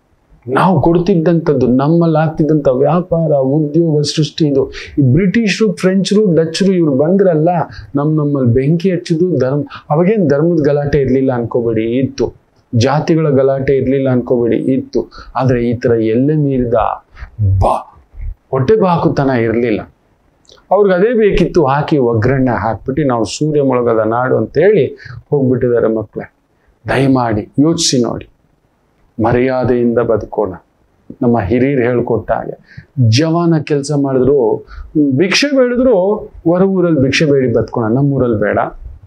ನಾವು ಕೊಡ್ತಿದ್ದಂಥದ್ದು ನಮ್ಮಲ್ಲಿ ಆಗ್ತಿದ್ದಂಥ ವ್ಯಾಪಾರ ಉದ್ಯೋಗ ಸೃಷ್ಟಿ ಇದು ಈ ಬ್ರಿಟಿಷರು ಫ್ರೆಂಚರು ಡಚ್ಚರು ಇವ್ರು ಬಂದ್ರಲ್ಲ ನಮ್ಮ ನಮ್ಮಲ್ಲಿ ಬೆಂಕಿ ಹಚ್ಚಿದ್ದು ಧರ್ಮ ಅವಾಗೇನು ಧರ್ಮದ ಗಲಾಟೆ ಇರಲಿಲ್ಲ ಅನ್ಕೋಬೇಡಿ ಇತ್ತು ಜಾತಿಗಳ ಗಲಾಟೆ ಇರಲಿಲ್ಲ ಅನ್ಕೋಬೇಡಿ ಇತ್ತು ಆದರೆ ಈ ಥರ ಎಲ್ಲೇ ಮೀರಿದ ಬಾ ಹೊಟ್ಟೆ ಬಾಕುತನ ಇರಲಿಲ್ಲ ಅವ್ರಿಗೆ ಅದೇ ಬೇಕಿತ್ತು ಹಾಕಿ ಒಗ್ಗರಣೆ ಹಾಕ್ಬಿಟ್ಟು ನಾವು ಸೂರ್ಯ ಮೊಳಗದ ನಾಡು ಅಂತೇಳಿ ಹೋಗ್ಬಿಟ್ಟಿದ್ದಾರೆ ಮಕ್ಕಳೇ ದಯಮಾಡಿ ಯೋಚಿಸಿ ನೋಡಿ ಮರ್ಯಾದೆಯಿಂದ ಬದುಕೋಣ ನಮ್ಮ ಹಿರಿಯರು ಹೇಳ್ಕೊಟ್ಟ ಹಾಗೆ ಜವಾನ ಕೆಲಸ ಮಾಡಿದ್ರು ಭಿಕ್ಷೆ ಬೇಡಿದ್ರು ಹೊರ ಊರಲ್ಲಿ ಭಿಕ್ಷೆ ಬೇಡಿ ಬದುಕೋಣ ನಮ್ಮೂರಲ್ಲಿ ಬೇಡ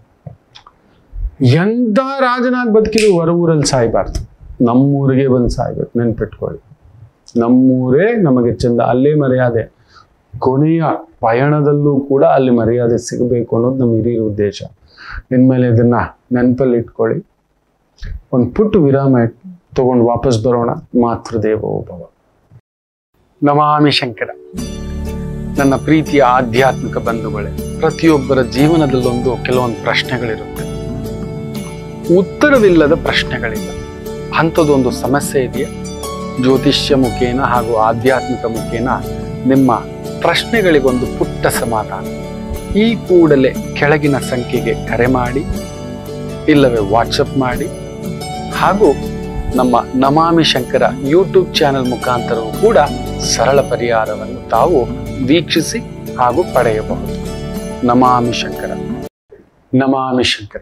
ಎಂಥ ರಾಜನಾಗಿ ಬದುಕಿದ್ರು ಹೊರ ಊರಲ್ಲಿ ಸಾಯ್ಬಾರ್ದು ನಮ್ಮೂರಿಗೆ ಬಂದು ಸಾಯ್ಬೇಕು ನೆನ್ಪಿಟ್ಕೊಳ್ಳಿ ನಮ್ಮೂರೇ ನಮಗೆ ಚಂದ ಅಲ್ಲೇ ಮರ್ಯಾದೆ ಕೊನೆಯ ಪಯಣದಲ್ಲೂ ಕೂಡ ಅಲ್ಲಿ ಮರ್ಯಾದೆ ಸಿಗಬೇಕು ಅನ್ನೋದು ನಮ್ಮ ಹಿರಿಯರ ಉದ್ದೇಶ ಇನ್ಮೇಲೆ ಇದನ್ನ ನೆನಪಲ್ಲಿ ಇಟ್ಕೊಳ್ಳಿ ಒಂದು ಪುಟ್ಟ ವಿರಾಮ ಇಟ್- ತಗೊಂಡು ವಾಪಸ್ ಬರೋಣ ಮಾತೃದೇವೋ ಭವ ನಮಾಮಿ ಶಂಕರ ನನ್ನ ಪ್ರೀತಿಯ ಆಧ್ಯಾತ್ಮಿಕ ಬಂಧುಗಳೇ ಪ್ರತಿಯೊಬ್ಬರ ಜೀವನದಲ್ಲೊಂದು ಕೆಲವೊಂದು ಪ್ರಶ್ನೆಗಳಿರುತ್ತೆ ಉತ್ತರವಿಲ್ಲದ ಪ್ರಶ್ನೆಗಳಿಲ್ಲ ಅಂಥದ್ದೊಂದು ಸಮಸ್ಯೆ ಇದೆಯಾ ಜ್ಯೋತಿಷ್ಯ ಮುಖೇನ ಹಾಗೂ ಆಧ್ಯಾತ್ಮಿಕ ಮುಖೇನ ನಿಮ್ಮ ಪ್ರಶ್ನೆಗಳಿಗೊಂದು ಪುಟ್ಟ ಸಮಾಧಾನ ಈ ಕೂಡಲೇ ಕೆಳಗಿನ ಸಂಖ್ಯೆಗೆ ಕರೆ ಮಾಡಿ ಇಲ್ಲವೇ ವಾಟ್ಸಪ್ ಮಾಡಿ ಹಾಗೂ ನಮ್ಮ ನಮಾಮಿ ಶಂಕರ ಯೂಟ್ಯೂಬ್ ಚಾನೆಲ್ ಮುಖಾಂತರವೂ ಕೂಡ ಸರಳ ಪರಿಹಾರವನ್ನು ತಾವು ವೀಕ್ಷಿಸಿ ಹಾಗೂ ಪಡೆಯಬಹುದು ನಮಾಮಿ ಶಂಕರ ನಮಾಮಿ ಶಂಕರ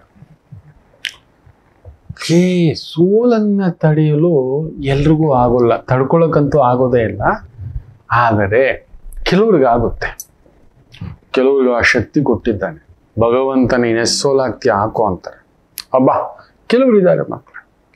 ಈ ಸೋಲನ್ನ ತಡೆಯಲು ಎಲ್ರಿಗೂ ಆಗೋಲ್ಲ ತಡ್ಕೊಳಕ್ಕಂತೂ ಆಗೋದೇ ಇಲ್ಲ ಆದರೆ ಕೆಲವ್ರಿಗೆ ಆಗುತ್ತೆ ಕೆಲವ್ರಿಗೆ ಆ ಶಕ್ತಿ ಕೊಟ್ಟಿದ್ದಾನೆ ಭಗವಂತ ನೀನು ಎಷ್ಟು ಸೋಲಾಗ್ತೀಯ ಹಾಕೋ ಅಂತಾರೆ ಅಬ್ಬ ಕೆಲವ್ರು ಇದ್ದಾರೆ ಮಕ್ಕಳು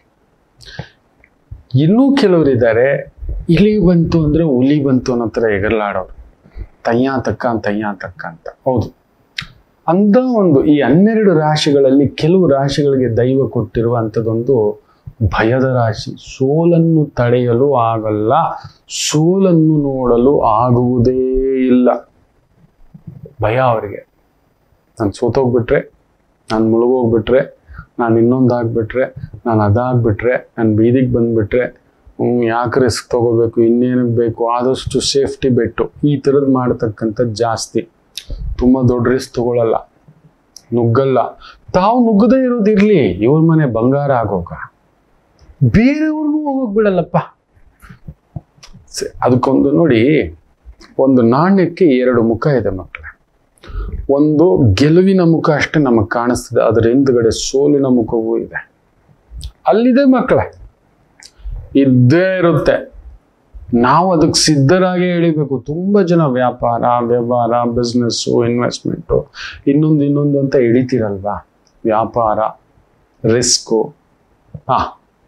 ಇನ್ನೂ ಕೆಲವ್ರು ಇದ್ದಾರೆ ಇಲಿ ಬಂತು ಅಂದ್ರೆ ಹುಲಿ ಬಂತು ಅನ್ನೋ ಥರ ಎಗರ್ಲಾಡೋರು ತಯ್ಯ ತಕ್ಕ ತಯ್ಯ ತಕ್ಕ ಅಂತ ಹೌದು ಅಂತ ಒಂದು ಈ ಹನ್ನೆರಡು ರಾಶಿಗಳಲ್ಲಿ ಕೆಲವು ರಾಶಿಗಳಿಗೆ ದೈವ ಕೊಟ್ಟಿರುವಂಥದ್ದೊಂದು ಭಯದ ರಾಶಿ ಸೋಲನ್ನು ತಡೆಯಲು ಆಗಲ್ಲ ಸೋಲನ್ನು ನೋಡಲು ಆಗುವುದೇ ಇಲ್ಲ ಭಯ ಅವರಿಗೆ ನಾನು ಸೋತೋಗ್ಬಿಟ್ರೆ ನಾನು ಮುಳುಗೋಗ್ಬಿಟ್ರೆ ನಾನು ಇನ್ನೊಂದಾಗ್ಬಿಟ್ರೆ ನಾನು ಅದಾಗ್ಬಿಟ್ರೆ ನಾನು ಬೀದಿಗೆ ಬಂದ್ಬಿಟ್ರೆ ಹ್ಞೂ ಯಾಕೆ ರಿಸ್ಕ್ ತಗೋಬೇಕು ಇನ್ನೇನಕ್ಕೆ ಬೇಕು ಆದಷ್ಟು ಸೇಫ್ಟಿ ಬೆಟ್ಟು ಈ ಥರದ್ದು ಮಾಡ್ತಕ್ಕಂಥದ್ದು ಜಾಸ್ತಿ ತುಂಬ ದೊಡ್ಡ ರಿಸ್ಕ್ ತಗೊಳ್ಳಲ್ಲ ನುಗ್ಗಲ್ಲ ತಾವು ನುಗ್ಗದೇ ಇರೋದಿರ್ಲಿ ಇವ್ರ ಮನೆ ಬಂಗಾರ ಆಗೋಗ ಬೇರೆಯವ್ರನ್ನೂ ಹೋಗೋಕ್ ಬಿಡಲ್ಲಪ್ಪ ಸ- ಅದಕ್ಕೊಂದು ನೋಡಿ ಒಂದು ನಾಣ್ಯಕ್ಕೆ ಎರಡು ಮುಖ ಇದೆ ಮಕ್ಕಳೇ ಒಂದು ಗೆಲುವಿನ ಮುಖ ಅಷ್ಟೇ ನಮಗೆ ಕಾಣಿಸ್ತದೆ ಅದರ ಹಿಂದ್ಗಡೆ ಸೋಲಿನ ಮುಖವೂ ಇದೆ ಅಲ್ಲಿದೆ ಮಕ್ಕಳೇ ಇದ್ದೇ ಇರುತ್ತೆ ನಾವು ಅದಕ್ಕೆ ಸಿದ್ಧರಾಗಿ ಎಳಿಬೇಕು ತುಂಬ ಜನ ವ್ಯಾಪಾರ ವ್ಯವಹಾರ ಬಿಸ್ನೆಸ್ಸು ಇನ್ವೆಸ್ಟ್ಮೆಂಟು ಇನ್ನೊಂದು ಇನ್ನೊಂದು ಅಂತ ಎಳಿತೀರಲ್ವಾ ವ್ಯಾಪಾರ ರಿಸ್ಕು ಹಾ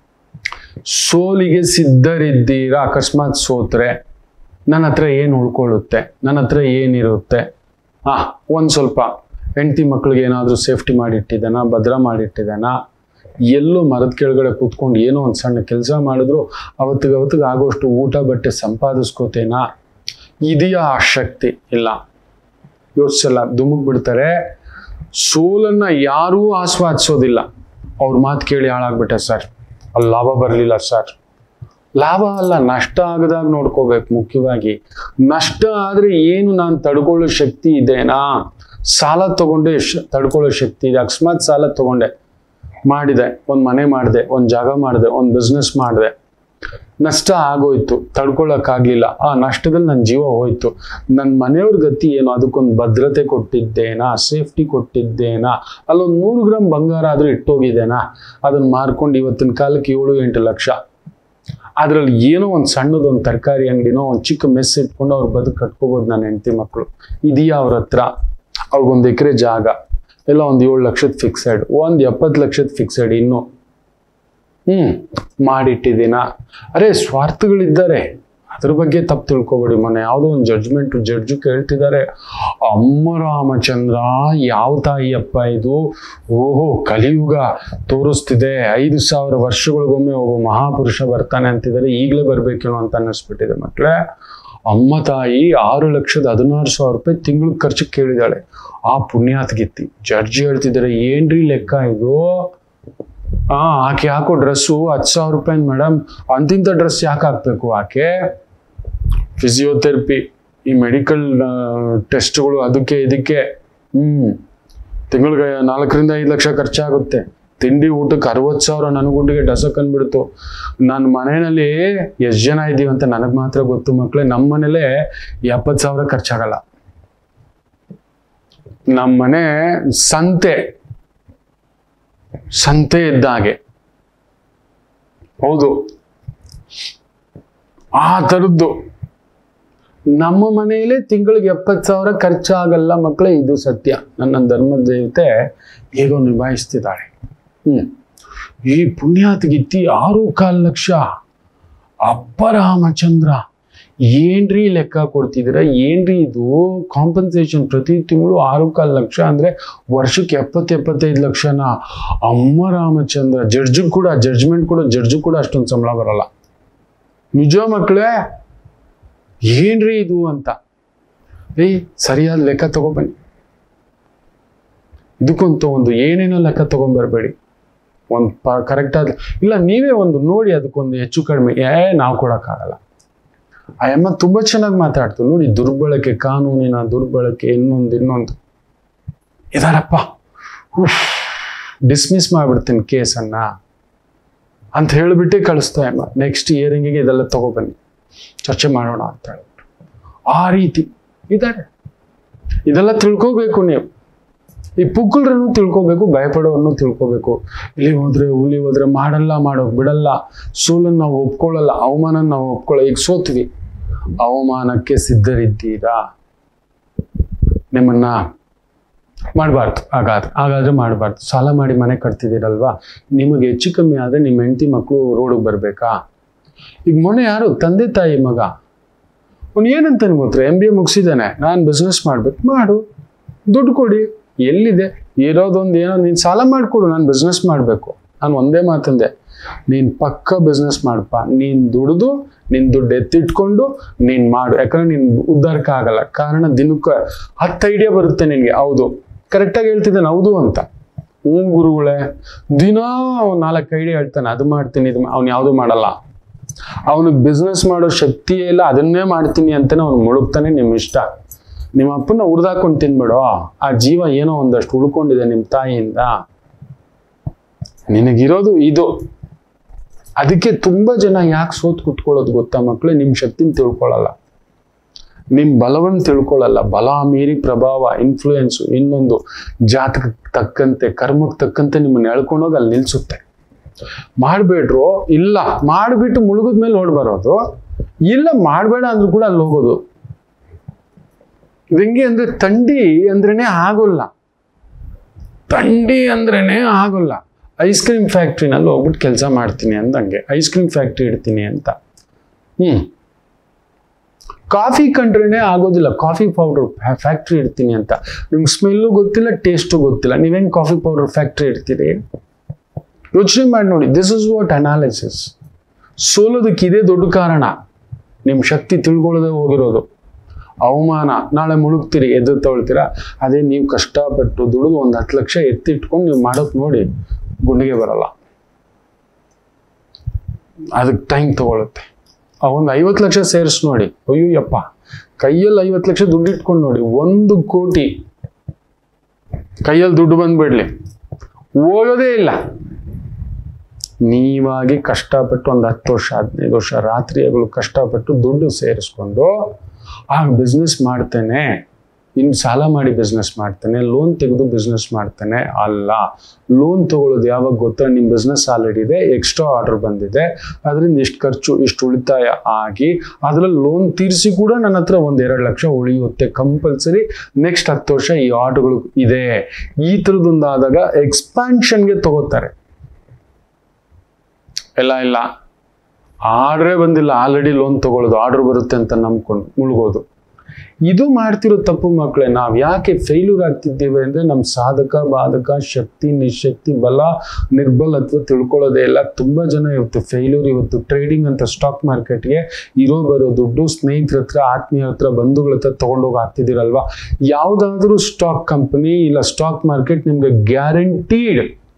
ಸೋಲಿಗೆ ಸಿದ್ಧರಿದ್ದೀರಾ ಅಕಸ್ಮಾತ್ ಸೋತ್ರೆ ನನ್ನ ಹತ್ರ ಏನು ಉಳ್ಕೊಳ್ಳುತ್ತೆ ನನ್ನ ಹತ್ರ ಏನಿರುತ್ತೆ ಹಾ ಒಂದು ಸ್ವಲ್ಪ ಹೆಂಡತಿ ಮಕ್ಳಿಗೆ ಏನಾದರೂ ಸೇಫ್ಟಿ ಮಾಡಿಟ್ಟಿದ್ದಾನ ಭದ್ರ ಮಾಡಿಟ್ಟಿದ್ದಾನ ಎಲ್ಲೋ ಮರದ ಕೆಳಗಡೆ ಕೂತ್ಕೊಂಡು ಏನೋ ಒಂದು ಸಣ್ಣ ಕೆಲಸ ಮಾಡಿದ್ರು ಅವತ್ತಿಗೆ ಅವತ್ತಿಗೆ ಆಗೋಷ್ಟು ಊಟ ಬಟ್ಟೆ ಸಂಪಾದಿಸ್ಕೋತೇನಾ ಇದೆಯಾ ಆ ಶಕ್ತಿ ಇಲ್ಲ ಯೋಚಿಸಲ್ಲ ದುಮುಕ್ ಬಿಡ್ತಾರೆ ಸೋಲನ್ನ ಯಾರೂ ಆಸ್ವಾದಿಸೋದಿಲ್ಲ ಅವ್ರ ಮಾತು ಕೇಳಿ ಹಾಳಾಗ್ಬಿಟ್ಟೆ ಸರ್ ಅಲ್ಲಿ ಲಾಭ ಬರಲಿಲ್ಲ ಸರ್ ಲಾಭ ಅಲ್ಲ ನಷ್ಟ ಆಗದಾಗ ನೋಡ್ಕೋಬೇಕು ಮುಖ್ಯವಾಗಿ ನಷ್ಟ ಆದ್ರೆ ಏನು ನಾನು ತಡ್ಕೊಳ್ಳೋ ಶಕ್ತಿ ಇದೆನಾ ಸಾಲ ತಗೊಂಡೆ ಶ- ತಡ್ಕೊಳ್ಳೋ ಶಕ್ತಿ ಇದೆ ಅಕಸ್ಮಾತ್ ಸಾಲ ತಗೊಂಡೆ ಮಾಡಿದೆ ಒಂದು ಮನೆ ಮಾಡಿದೆ ಒಂದು ಜಾಗ ಮಾಡಿದೆ ಒಂದು ಬಿಸ್ನೆಸ್ ಮಾಡಿದೆ ನಷ್ಟ ಆಗೋಯ್ತು ತಡ್ಕೊಳಕ್ಕಾಗ್ಲಿಲ್ಲ ಆ ನಷ್ಟದಲ್ಲಿ ನನ್ನ ಜೀವ ಹೋಯ್ತು ನನ್ನ ಮನೆಯವ್ರ ಗತಿ ಏನು ಅದಕ್ಕೊಂದು ಭದ್ರತೆ ಕೊಟ್ಟಿದ್ದೇನಾ ಸೇಫ್ಟಿ ಕೊಟ್ಟಿದ್ದೇನಾ ಅಲ್ಲೊಂದು ನೂರು ಗ್ರಾಮ್ ಬಂಗಾರ ಆದ್ರೂ ಇಟ್ಟೋಗಿದ್ದೇನಾ ಅದನ್ನ ಮಾರ್ಕೊಂಡು ಇವತ್ತಿನ ಕಾಲಕ್ಕೆ ಏಳು ಎಂಟು ಲಕ್ಷ ಅದ್ರಲ್ಲಿ ಏನೋ ಒಂದು ಸಣ್ಣದೊಂದು ತರಕಾರಿ ಅಂಗಡಿನೋ ಒಂದು ಚಿಕ್ಕ ಮೆಸ್ ಇಟ್ಕೊಂಡು ಅವ್ರು ಬದುಕು ಕಟ್ಕೋಬೋದು ನನ್ನ ಹೆಂಡತಿ ಮಕ್ಕಳು ಇದೆಯಾ ಅವ್ರ ಹತ್ರ ಅವ್ರಿಗೊಂದು ಎಕರೆ ಜಾಗ ಎಲ್ಲ ಒಂದು ಏಳು ಲಕ್ಷದ ಫಿಕ್ಸೆಡ್ ಒಂದು ಎಪ್ಪತ್ತು ಲಕ್ಷದ ಫಿಕ್ಸೆಡ್ ಇನ್ನು ಹ್ಮ್ ಮಾಡಿಟ್ಟಿದ್ದೀನ ಅರೆ ಸ್ವಾರ್ಥಗಳಿದ್ದಾರೆ ಅದ್ರ ಬಗ್ಗೆ ತಪ್ಪು ತಿಳ್ಕೊಬೇಡಿ ಮೊನ್ನೆ ಯಾವುದೋ ಒಂದು ಜಡ್ಜ್ಮೆಂಟ್ ಜಡ್ಜು ಕೇಳ್ತಿದ್ದಾರೆ ಅಮ್ಮ ರಾಮಚಂದ್ರ ಯಾವ ತಾಯಿಯಪ್ಪ ಇದು ಓಹೋ ಕಲಿಯುಗ ತೋರಿಸ್ತಿದೆ ಐದು ಸಾವಿರ ವರ್ಷಗಳಿಗೊಮ್ಮೆ ಒಬ್ಬ ಮಹಾಪುರುಷ ಬರ್ತಾನೆ ಅಂತಿದ್ದಾರೆ ಈಗಲೇ ಬರ್ಬೇಕೇನೋ ಅಂತ ಅನ್ನಿಸ್ಬಿಟ್ಟಿದೆ ಮಕ್ಕಳೇ ಅಮ್ಮ ತಾಯಿ ಆರು ಲಕ್ಷದ ಹದಿನಾರು ಸಾವಿರ ರೂಪಾಯಿ ತಿಂಗಳ ಖರ್ಚು ಕೇಳಿದಾಳೆ ಆ ಪುಣ್ಯಾತ್ಗಿತ್ತಿ ಜಡ್ಜಿ ಹೇಳ್ತಿದ್ದಾರೆ ಏನ್ರಿ ಲೆಕ್ಕ ಇದು ಹಾ ಆಕೆ ಹಾಕೋ ಡ್ರೆಸ್ಸು ಹತ್ತು ಸಾವಿರ ರೂಪಾಯಿ ಮೇಡಮ್ ಅಂತಿಂಥ ಡ್ರೆಸ್ ಯಾಕೆ ಹಾಕ್ಬೇಕು ಆಕೆ ಫಿಸಿಯೋಥೆರಪಿ ಈ ಮೆಡಿಕಲ್ ಟೆಸ್ಟ್ಗಳು ಅದಕ್ಕೆ ಇದಕ್ಕೆ ಹ್ಮ್ ತಿಂಗಳಿಗೆ ನಾಲ್ಕರಿಂದ ಐದು ಲಕ್ಷ ಖರ್ಚಾಗುತ್ತೆ ತಿಂಡಿ ಊಟಕ್ಕೆ ಅರವತ್ತು ಸಾವಿರ ನನಗುಂಡಿಗೆ ಡಸಕ್ ಅಂದ್ಬಿಡ್ತು ನನ್ನ ಮನೆಯಲ್ಲಿ ಎಷ್ಟು ಜನ ಇದ್ದೀವಿ ಅಂತ ನನಗೆ ಮಾತ್ರ ಗೊತ್ತು ಮಕ್ಕಳೇ ನಮ್ಮ ಮನೇಲೆ ಎಪ್ಪತ್ತು ಸಾವಿರ ಖರ್ಚಾಗಲ್ಲ ನಮ್ಮ ಮನೆ ಸಂತೆ ಸಂತೆ ಇದ್ದ ಹಾಗೆ ಹೌದು ಆ ಥರದ್ದು ನಮ್ಮ ಮನೆಯಲ್ಲೇ ತಿಂಗಳಿಗೆ ಎಪ್ಪತ್ತು ಸಾವಿರ ಖರ್ಚಾಗಲ್ಲ ಮಕ್ಕಳೇ ಇದು ಸತ್ಯ ನನ್ನ ಧರ್ಮದ ದೇವತೆ ಹೇಗೋ ನಿಭಾಯಿಸ್ತಿದ್ದಾಳೆ ಹ್ಮ್ ಈ ಪುಣ್ಯಾತ್ಗಿತ್ತಿ ಆರು ಕಾಲು ಲಕ್ಷ ಅಪ್ಪ ರಾಮಚಂದ್ರ ಏನ್ರಿ ಲೆಕ್ಕ ಕೊಡ್ತಿದ್ದೀರಾ ಏನ್ರಿ ಇದು ಕಾಂಪನ್ಸೇಷನ್ ಪ್ರತಿ ತಿಂಗಳು ಆರು ಕಾಲು ಲಕ್ಷ ಅಂದ್ರೆ ವರ್ಷಕ್ಕೆ ಎಪ್ಪತ್ತು ಎಪ್ಪತ್ತೈದು ಲಕ್ಷನ ಅಮ್ಮ ರಾಮಚಂದ್ರ ಜಡ್ಜು ಕೂಡ ಜಡ್ಜ್ಮೆಂಟ್ ಕೂಡ ಜಡ್ಜು ಕೂಡ ಅಷ್ಟೊಂದು ಸಂಬಳ ಬರಲ್ಲ ನಿಜ ಮಕ್ಕಳೇ ಏನ್ರಿ ಇದು ಅಂತ ಏಯ್ ಸರಿಯಾದ ಲೆಕ್ಕ ತಗೊಬನ್ನಿ ಇದಕ್ಕಂತೂ ಒಂದು ಏನೇನೋ ಲೆಕ್ಕ ತಗೊಂಡ್ಬರ್ಬೇಡಿ ಒಂದು ಪ ಕರೆಕ್ಟಾದ ಇಲ್ಲ ನೀವೇ ಒಂದು ನೋಡಿ ಅದಕ್ಕೊಂದು ಹೆಚ್ಚು ಕಡಿಮೆ ಏ ನಾವು ಕೊಡೋಕ್ಕಾಗಲ್ಲ ಆ ಅಮ್ಮ ತುಂಬ ಚೆನ್ನಾಗಿ ಮಾತಾಡ್ತು ನೋಡಿ ದುರ್ಬಳಕೆ ಕಾನೂನಿನ ದುರ್ಬಳಕೆ ಇನ್ನೊಂದು ಇನ್ನೊಂದು ಇದಾರಪ್ಪ ಡಿಸ್ಮಿಸ್ ಮಾಡ್ಬಿಡ್ತೀನಿ ಕೇಸನ್ನ ಅಂತ ಹೇಳಿಬಿಟ್ಟೆ ಕಳಿಸ್ತಾ ಅಮ್ಮ ನೆಕ್ಸ್ಟ್ ಇಯರಿಂಗಿಗೆ ಇದೆಲ್ಲ ತಗೊಬನ್ನಿ ಚರ್ಚೆ ಮಾಡೋಣ ಅಂತ ಹೇಳ್ಬಿಟ್ಟು ಆ ರೀತಿ ಇದ್ದಾರೆ ಇದೆಲ್ಲ ತಿಳ್ಕೋಬೇಕು ನೀವು ಈ ಪುಕ್ಕಳ್ರನ್ನು ತಿಳ್ಕೋಬೇಕು ಭಯಪಡೋವನ್ನು ತಿಳ್ಕೋಬೇಕು ಇಲ್ಲಿ ಹೋದ್ರೆ ಹುಲಿ ಹೋದ್ರೆ ಮಾಡಲ್ಲ ಮಾಡೋಕ್ ಬಿಡಲ್ಲ ಸೋಲನ್ನು ನಾವು ಒಪ್ಕೊಳ್ಳಲ್ಲ ಅವಮಾನ ನಾವು ಒಪ್ಕೊಳ್ಳೋ ಈಗ ಸೋತ್ವಿ ಅವಮಾನಕ್ಕೆ ಸಿದ್ಧರಿದ್ದೀರಾ ನಿಮ್ಮನ್ನ ಮಾಡಬಾರ್ದು ಹಾಗಾದ್ರೆ ಹಾಗಾದ್ರೆ ಮಾಡಬಾರ್ದು ಸಾಲ ಮಾಡಿ ಮನೆ ಕಟ್ತಿದ್ದೀರಲ್ವಾ ನಿಮಗೆ ಹೆಚ್ಚು ಕಮ್ಮಿ ಆದರೆ ನಿಮ್ಮ ಹೆಂಡತಿ ಮಕ್ಕಳು ರೋಡಿಗೆ ಬರಬೇಕಾ ಈಗ ಮೊನ್ನೆ ಯಾರು ತಂದೆ ತಾಯಿ ಮಗ ಅವ್ನು ಏನಂತ ಗೊತ್ತಾ ಎಂ ಬಿ ಎ ಮುಗಿಸಿದ್ದಾನೆ ನಾನು ಬಿಸ್ನೆಸ್ ಮಾಡ್ಬೇಕು ಮಾಡು ದುಡ್ಡು ಕೊಡಿ ಎಲ್ಲಿದೆ ಇರೋದೊಂದು ಏನೋ ನೀನು ಸಾಲ ಮಾಡಿಕೊಡು ನಾನು ಬಿಸ್ನೆಸ್ ಮಾಡಬೇಕು ನಾನು ಒಂದೇ ಮಾತಂದೆ ನೀನು ಪಕ್ಕ ಬಿಸ್ನೆಸ್ ಮಾಡಪ್ಪ ನೀನು ದುಡಿದು ನಿನ್ನ ದುಡ್ಡು ಎತ್ತಿಟ್ಕೊಂಡು ನೀನು ಮಾಡು ಯಾಕಂದ್ರೆ ನೀನು ಉದ್ಧಾರಕ್ಕೆ ಆಗಲ್ಲ ಕಾರಣ ದಿನಕ್ಕೆ ಹತ್ತು ಐಡಿಯಾ ಬರುತ್ತೆ ನಿನಗೆ ಹೌದು ಕರೆಕ್ಟಾಗಿ ಹೇಳ್ತಿದ್ದಾನೆ ಹೌದು ಅಂತ ಹ್ಞೂ ಗುರುಗಳೇ ದಿನ ಅವ್ನು ನಾಲ್ಕು ಐಡಿಯಾ ಹೇಳ್ತಾನೆ ಅದು ಮಾಡ್ತೀನಿ ಇದು ಅವ್ನು ಯಾವುದು ಮಾಡಲ್ಲ ಅವನಿಗೆ ಬಿಸ್ನೆಸ್ ಮಾಡೋ ಶಕ್ತಿಯೇ ಇಲ್ಲ ಅದನ್ನೇ ಮಾಡ್ತೀನಿ ಅಂತಾನೆ ಅವ್ನು ಮುಳುಗ್ತಾನೆ ನಿಮ್ಮ ಇಷ್ಟ ನಿಮ್ಮ ಅಪ್ಪನ ಉರ್ದಾಕೊಂಡು ತಿನ್ಬೇಡೋ ಆ ಜೀವ ಏನೋ ಒಂದಷ್ಟು ಉಳ್ಕೊಂಡಿದೆ ನಿಮ್ಮ ತಾಯಿಯಿಂದ ನಿನಗಿರೋದು ಇದು ಅದಕ್ಕೆ ತುಂಬಾ ಜನ ಯಾಕೆ ಸೋತ್ ಕುತ್ಕೊಳ್ಳೋದು ಗೊತ್ತಾ ಮಕ್ಕಳೇ ನಿಮ್ಮ ಶಕ್ತಿನ ತಿಳ್ಕೊಳ್ಳಲ್ಲ ನಿಮ್ಮ ಬಲವನ್ನು ತಿಳ್ಕೊಳ್ಳಲ್ಲ ಬಲ ಮೀರಿ ಪ್ರಭಾವ ಇನ್ಫ್ಲೂಯೆನ್ಸು ಇನ್ನೊಂದು ಜಾತಕಕ್ಕೆ ತಕ್ಕಂತೆ ಕರ್ಮಕ್ಕೆ ತಕ್ಕಂತೆ ನಿಮ್ಮನ್ನ ಎಳ್ಕೊಂಡೋಗಿ ಅಲ್ಲಿ ನಿಲ್ಸುತ್ತೆ ಮಾಡಬೇಡ್ರು ಇಲ್ಲ ಮಾಡಿಬಿಟ್ಟು ಮುಳುಗಿದ ಮೇಲೆ ಓಡ್ ಬರೋದು ಇಲ್ಲ ಮಾಡಬೇಡ ಅಂದ್ರೂ ಕೂಡ ಅಲ್ಲಿ ಹೋಗೋದು ಹೆಂಗೆ ಅಂದ್ರೆ ಥಂಡಿ ಅಂದ್ರೇನೆ ಆಗೋಲ್ಲ ಥಂಡಿ ಅಂದ್ರೇನೆ ಆಗೋಲ್ಲ ಐಸ್ ಕ್ರೀಮ್ ಫ್ಯಾಕ್ಟ್ರಿನಲ್ಲಿ ಹೋಗ್ಬಿಟ್ಟು ಕೆಲಸ ಮಾಡ್ತೀನಿ ಅಂದಂಗೆ ಐಸ್ ಕ್ರೀಮ್ ಫ್ಯಾಕ್ಟ್ರಿ ಇಡ್ತೀನಿ ಅಂತ ಹ್ಮ್ ಕಾಫಿ ಕಂಡ್ರೇನೆ ಆಗೋದಿಲ್ಲ ಕಾಫಿ ಪೌಡರ್ ಫ್ಯಾಕ್ಟ್ರಿ ಇಡ್ತೀನಿ ಅಂತ ನಿಮ್ಗೆ ಸ್ಮೆಲ್ಲು ಗೊತ್ತಿಲ್ಲ ಟೇಸ್ಟು ಗೊತ್ತಿಲ್ಲ ನೀವೇನು ಕಾಫಿ ಪೌಡರ್ ಫ್ಯಾಕ್ಟ್ರಿ ಇಡ್ತೀರಿ ಯೋಚನೆ ಮಾಡಿ ನೋಡಿ ದಿಸ್ ಇಸ್ ವಾಟ್ ಅನಾಲಿಸಿಸ್ ಸೋಲೋದಕ್ಕೆ ಇದೇ ದೊಡ್ಡ ಕಾರಣ ನಿಮ್ಮ ಶಕ್ತಿ ತಿಳ್ಕೊಳ್ಳದೆ ಹೋಗಿರೋದು ಅವಮಾನ ನಾಳೆ ಮುಳುಗ್ತೀರಿ ಎದ್ದು ತಗೊಳ್ತೀರಾ ಅದೇ ನೀವು ಕಷ್ಟಪಟ್ಟು ದುಡಿದು ಒಂದು ಹತ್ತು ಲಕ್ಷ ಎತ್ತಿಟ್ಕೊಂಡು ನೀವು ಮಾಡೋಕೆ ನೋಡಿ ಗುಂಡಿಗೆ ಬರಲ್ಲ ಅದಕ್ಕೆ ಟೈಮ್ ತಗೊಳುತ್ತೆ ಆ ಒಂದು ಐವತ್ತು ಲಕ್ಷ ಸೇರಿಸ್ ನೋಡಿ ಅಯ್ಯೋ ಯಪ್ಪ ಕೈಯಲ್ಲಿ ಐವತ್ತು ಲಕ್ಷ ದುಡ್ಡು ಇಟ್ಕೊಂಡು ನೋಡಿ ಒಂದು ಕೋಟಿ ಕೈಯಲ್ಲಿ ದುಡ್ಡು ಬಂದ್ಬಿಡ್ಲಿ ಹೋಗೋದೇ ಇಲ್ಲ ನೀವಾಗಿ ಕಷ್ಟಪಟ್ಟು ಒಂದು ಹತ್ತು ವರ್ಷ ಹದಿನೈದು ವರ್ಷ ರಾತ್ರಿ ಹಗಲು ಕಷ್ಟಪಟ್ಟು ದುಡ್ಡು ಸೇರಿಸ್ಕೊಂಡು ಆಗ ಬಿಸ್ನೆಸ್ ಮಾಡ್ತೇನೆ ಇನ್ನು ಸಾಲ ಮಾಡಿ ಬಿಸ್ನೆಸ್ ಮಾಡ್ತಾನೆ ಲೋನ್ ತೆಗೆದು ಬಿಸ್ನೆಸ್ ಮಾಡ್ತಾನೆ ಅಲ್ಲ ಲೋನ್ ತಗೊಳ್ಳೋದು ಯಾವಾಗ ಗೊತ್ತಾ ನಿಮ್ಮ ಬಿಸ್ನೆಸ್ ಆಲ್ರೆಡಿ ಇದೆ ಎಕ್ಸ್ಟ್ರಾ ಆರ್ಡರ್ ಬಂದಿದೆ ಅದರಿಂದ ಇಷ್ಟು ಖರ್ಚು ಇಷ್ಟು ಉಳಿತಾಯ ಆಗಿ ಅದರಲ್ಲಿ ಲೋನ್ ತೀರಿಸಿ ಕೂಡ ನನ್ನ ಹತ್ರ ಒಂದು ಎರಡು ಲಕ್ಷ ಉಳಿಯುತ್ತೆ ಕಂಪಲ್ಸರಿ ನೆಕ್ಸ್ಟ್ ಹತ್ತು ವರ್ಷ ಈ ಆರ್ಡರ್ಗಳು ಇದೆ ಈ ಥರದೊಂದು ಆದಾಗ ಎಕ್ಸ್ಪ್ಯಾನ್ಷನ್ಗೆ ತಗೋತಾರೆ ಇಲ್ಲ ಇಲ್ಲ ಆರ್ಡ್ರೇ ಬಂದಿಲ್ಲ ಆಲ್ರೆಡಿ ಲೋನ್ ತಗೊಳ್ಳೋದು ಆರ್ಡರ್ ಬರುತ್ತೆ ಅಂತ ನಂಬ್ಕೊಂಡು ಮುಳುಗೋದು ಇದು ಮಾಡ್ತಿರೋ ತಪ್ಪು ಮಕ್ಕಳೇ ನಾವು ಯಾಕೆ ಫೇಲ್ಯೂರ್ ಆಗ್ತಿದ್ದೇವೆ ಅಂದರೆ ನಮ್ಮ ಸಾಧಕ ಬಾಧಕ ಶಕ್ತಿ ನಿಶಕ್ತಿ ಬಲ ನಿರ್ಬಲತ್ವ ತಿಳ್ಕೊಳ್ಳೋದೇ ಇಲ್ಲ ತುಂಬ ಜನ ಇವತ್ತು ಫೇಲ್ಯೂರ್ ಇವತ್ತು ಟ್ರೇಡಿಂಗ್ ಅಂತ ಸ್ಟಾಕ್ ಮಾರ್ಕೆಟ್ಗೆ ಇರೋ ಬರೋ ದುಡ್ಡು ಸ್ನೇಹಿತರ ಹತ್ರ ಆತ್ಮೀಯರ ಹತ್ರ ಬಂಧುಗಳ ಹತ್ರ ತೊಗೊಂಡೋಗಿ ಹಾಕ್ತಿದ್ದೀರಲ್ವಾ ಯಾವುದಾದ್ರೂ ಸ್ಟಾಕ್ ಕಂಪನಿ ಇಲ್ಲ ಸ್ಟಾಕ್ ಮಾರ್ಕೆಟ್ ನಿಮಗೆ ಗ್ಯಾರಂಟೀಡ್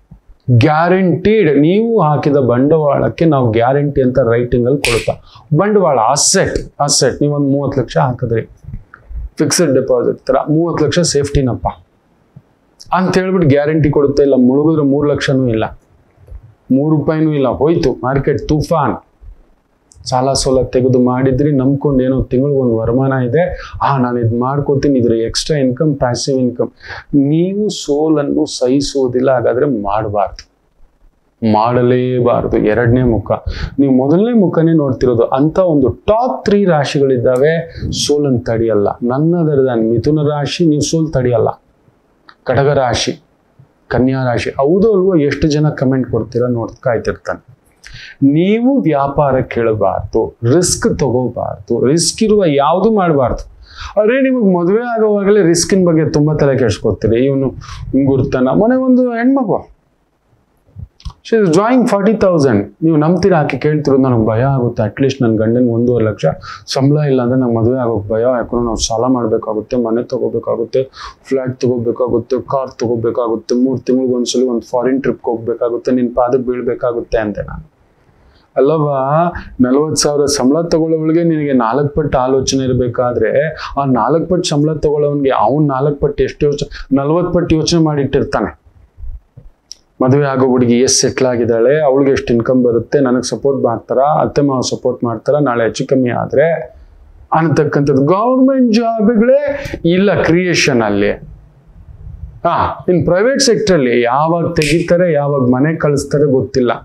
ಗ್ಯಾರಂಟಿಡ್ ನೀವು ಹಾಕಿದ ಬಂಡವಾಳಕ್ಕೆ ನಾವು ಗ್ಯಾರಂಟಿ ಅಂತ ರೈಟಿಂಗ್ ಅಲ್ಲಿ ಕೊಡುತ್ತಾ ಬಂಡವಾಳ ಅಸೆಟ್ ಅಸೆಟ್ ನೀವೊಂದು ಮೂವತ್ತು ಲಕ್ಷ ಹಾಕಿದ್ರಿ ಫಿಕ್ಸೆಡ್ ಡೆಪಾಸಿಟ್ ತರ ಮೂವತ್ತು ಲಕ್ಷ ಸೇಫ್ಟಿನಪ್ಪ ಅಂತ ಹೇಳ್ಬಿಟ್ಟು ಗ್ಯಾರಂಟಿ ಕೊಡುತ್ತೆ ಇಲ್ಲ ಮುಳುಗಿದ್ರೆ ಮೂರು ಲಕ್ಷನೂ ಇಲ್ಲ ಮೂರು ರೂಪಾಯಿನೂ ಇಲ್ಲ ಹೋಯ್ತು ಮಾರ್ಕೆಟ್ ತುಫಾನ್ ಸಾಲ ಸೋಲ ತೆಗೆದು ಮಾಡಿದ್ರಿ ನಂಬ್ಕೊಂಡು ಏನೋ ತಿಂಗಳಿಗೊಂದು ವರಮಾನ ಇದೆ ಆ ನಾನು ಇದು ಮಾಡ್ಕೋತೀನಿ ಇದ್ರ ಎಕ್ಸ್ಟ್ರಾ ಇನ್ಕಮ್ ಪ್ಯಾಸಿವ್ ಇನ್ಕಮ್ ನೀವು ಸೋಲನ್ನು ಸಹಿಸುವುದಿಲ್ಲ ಹಾಗಾದ್ರೆ ಮಾಡಬಾರ್ದು ಮಾಡಲೇಬಾರದು ಎರಡನೇ ಮುಖ ನೀವು ಮೊದಲನೇ ಮುಖನೇ ನೋಡ್ತಿರೋದು ಅಂತ ಒಂದು ಟಾಪ್ ತ್ರೀ ರಾಶಿಗಳಿದ್ದಾವೆ ಸೋಲನ್ನು ತಡೆಯಲ್ಲ ನನ್ನದರದ ಮಿಥುನ ರಾಶಿ ನೀವು ಸೋಲ್ ತಡೆಯಲ್ಲ ಕಟಕ ರಾಶಿ ಕನ್ಯಾ ರಾಶಿ ಹೌದು ಅಲ್ವೋ ಎಷ್ಟು ಜನ ಕಮೆಂಟ್ ಕೊಡ್ತೀರಾ ನೋಡ್ ಕಾಯ್ತಿರ್ತಾನೆ ನೀವು ವ್ಯಾಪಾರ ಕೇಳಬಾರ್ದು ರಿಸ್ಕ್ ತಗೋಬಾರ್ದು ರಿಸ್ಕ್ ಇರುವ ಯಾವುದು ಮಾಡಬಾರ್ದು ಅರೆ ನಿಮಗೆ ಮದುವೆ ಆಗೋವಾಗಲೇ ರಿಸ್ಕಿನ ಬಗ್ಗೆ ತುಂಬಾ ತಲೆ ಕೆಡ್ಸ್ಕೊತೀರಿ ಇವನು ಗುರ್ತಾನ ಮೊನ್ನೆ ಒಂದು ಹೆಣ್ಮಗು she is drawing forty thousand ನೀವು ನಂಬ್ತೀರಾ ಆಕೆ ಕೇಳ್ತಿರೋದು ನನಗೆ ಭಯ ಆಗುತ್ತೆ ಅಟ್ಲೀಸ್ಟ್ ನನ್ನ ಗಂಡನಿಗೆ ಒಂದೂವರೆ ಲಕ್ಷ ಸಂಬಳ ಇಲ್ಲ ಅಂದ್ರೆ ನಂಗೆ ಮದುವೆ ಆಗೋಕೆ ಭಯ ಯಾಕಂದ್ರೆ ನಾವು ಸಾಲ ಮಾಡಬೇಕಾಗುತ್ತೆ ಮನೆ ತಗೋಬೇಕಾಗುತ್ತೆ ಫ್ಲ್ಯಾಟ್ ತಗೋಬೇಕಾಗುತ್ತೆ ಕಾರ್ ತಗೋಬೇಕಾಗುತ್ತೆ ಮೂರು ತಿಂಗಳಿಗೆ ಒಂದ್ಸಲಿ ಒಂದು ಫಾರಿನ್ ಟ್ರಿಪ್ಗೆ ಹೋಗ್ಬೇಕಾಗುತ್ತೆ ನಿನ್ನ ಪಾದಕ್ಕೆ ಬೀಳ್ಬೇಕಾಗುತ್ತೆ ಅಂತೆ ನಾನು ಅಲ್ಲವಾ ನಲವತ್ತು ಸಾವಿರ ಸಂಬಳ ತಗೊಳ್ಳೋವಳಿಗೆ ನಿನಗೆ ನಾಲ್ಕು ಪಟ್ಟು ಆಲೋಚನೆ ಇರಬೇಕಾದ್ರೆ ಆ ನಾಲ್ಕು ಪಟ್ಟು ಸಂಬಳ ತಗೊಳ್ಳೋವನಿಗೆ ಅವ್ನು ನಾಲ್ಕು ಪಟ್ಟು ಎಷ್ಟು ಯೋಚನೆ ನಲ್ವತ್ತು ಪಟ್ಟು ಯೋಚನೆ ಮಾಡಿಟ್ಟಿರ್ತಾನೆ ಮದುವೆ ಆಗೋ ಹುಡುಗಿ ಎಷ್ಟು ಸೆಟ್ಲ್ ಆಗಿದ್ದಾಳೆ ಅವಳಿಗೆ ಎಷ್ಟು ಇನ್ಕಮ್ ಬರುತ್ತೆ ನನಗೆ ಸಪೋರ್ಟ್ ಮಾಡ್ತಾರಾ ಅತ್ತೆ ಮಾವ ಸಪೋರ್ಟ್ ಮಾಡ್ತಾರಾ ನಾಳೆ ಹೆಚ್ಚು ಕಮ್ಮಿ ಆದರೆ ಅನ್ನತಕ್ಕಂಥದ್ದು ಗೌರ್ಮೆಂಟ್ ಜಾಬ್ಗಳೇ ಇಲ್ಲ ಕ್ರಿಯೇಷನ್ ಅಲ್ಲಿ ಹಾ ಇನ್ ಪ್ರೈವೇಟ್ ಸೆಕ್ಟ್ರಲ್ಲಿ ಯಾವಾಗ ತೆಗಿತಾರೆ ಯಾವಾಗ ಮನೆ ಕಳಿಸ್ತಾರೆ ಗೊತ್ತಿಲ್ಲ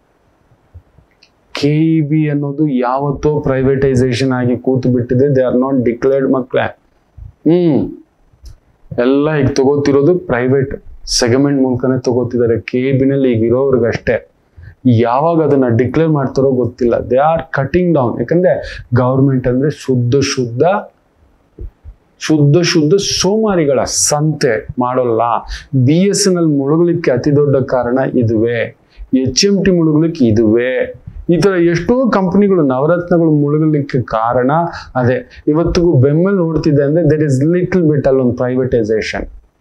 ಕೆ ಇ ಬಿ ಅನ್ನೋದು ಯಾವತ್ತೋ ಪ್ರೈವೇಟೈಸೇಷನ್ ಆಗಿ ಕೂತು ಬಿಟ್ಟಿದೆ ದೇ ಆರ್ ನಾಟ್ ಡಿಕ್ಲೇರ್ಡ್ ಮಕ್ಕಳೇ ಹ್ಮ್ ಎಲ್ಲ ಈಗ ತಗೋತಿರೋದು ಪ್ರೈವೇಟ್ ಸೆಗಮೆಂಟ್ ಮೂಲಕನೇ ತಗೋತಿದ್ದಾರೆ ಕೆ ಇ ಬಿನಲ್ಲಿ ಈಗ ಇರೋರ್ಗಷ್ಟೇ ಯಾವಾಗ ಅದನ್ನ ಡಿಕ್ಲೇರ್ ಮಾಡ್ತಾರೋ ಗೊತ್ತಿಲ್ಲ ದೇ ಆರ್ ಕಟಿಂಗ್ ಡೌನ್ ಯಾಕಂದ್ರೆ ಗೌರ್ಮೆಂಟ್ ಅಂದ್ರೆ ಶುದ್ಧ ಶುದ್ಧ ಶುದ್ಧ ಶುದ್ಧ ಸೋಮಾರಿಗಳ ಸಂತೆ ಮಾಡೋಲ್ಲ ಬಿ ಎಸ್ ಎನ್ ಎಲ್ ಮುಳುಗಲಿಕ್ಕೆ ಅತಿ ದೊಡ್ಡ ಕಾರಣ ಇದುವೇ ಎಚ್ ಎಂ ಟಿ ಮುಳುಗಲಿಕ್ಕೆ ಇದುವೇ ಈ ತರ ಎಷ್ಟೋ ಕಂಪನಿಗಳು ನವರತ್ನಗಳು ಮುಳುಗಲಿಕ್ಕೆ ಕಾರಣ ಅದೇ ಇವತ್ತಿಗೂ ಬೆಮ್ಮಲ್ ನೋಡ್ತಿದ್ದೆ ಅಂದ್ರೆ ದರ್ ಇಸ್ ಲಿಟಲ್ ಬಿಟ್ ಅಲ್ಲೊಂದು ಪ್ರೈವೇಟೈಸೇಷನ್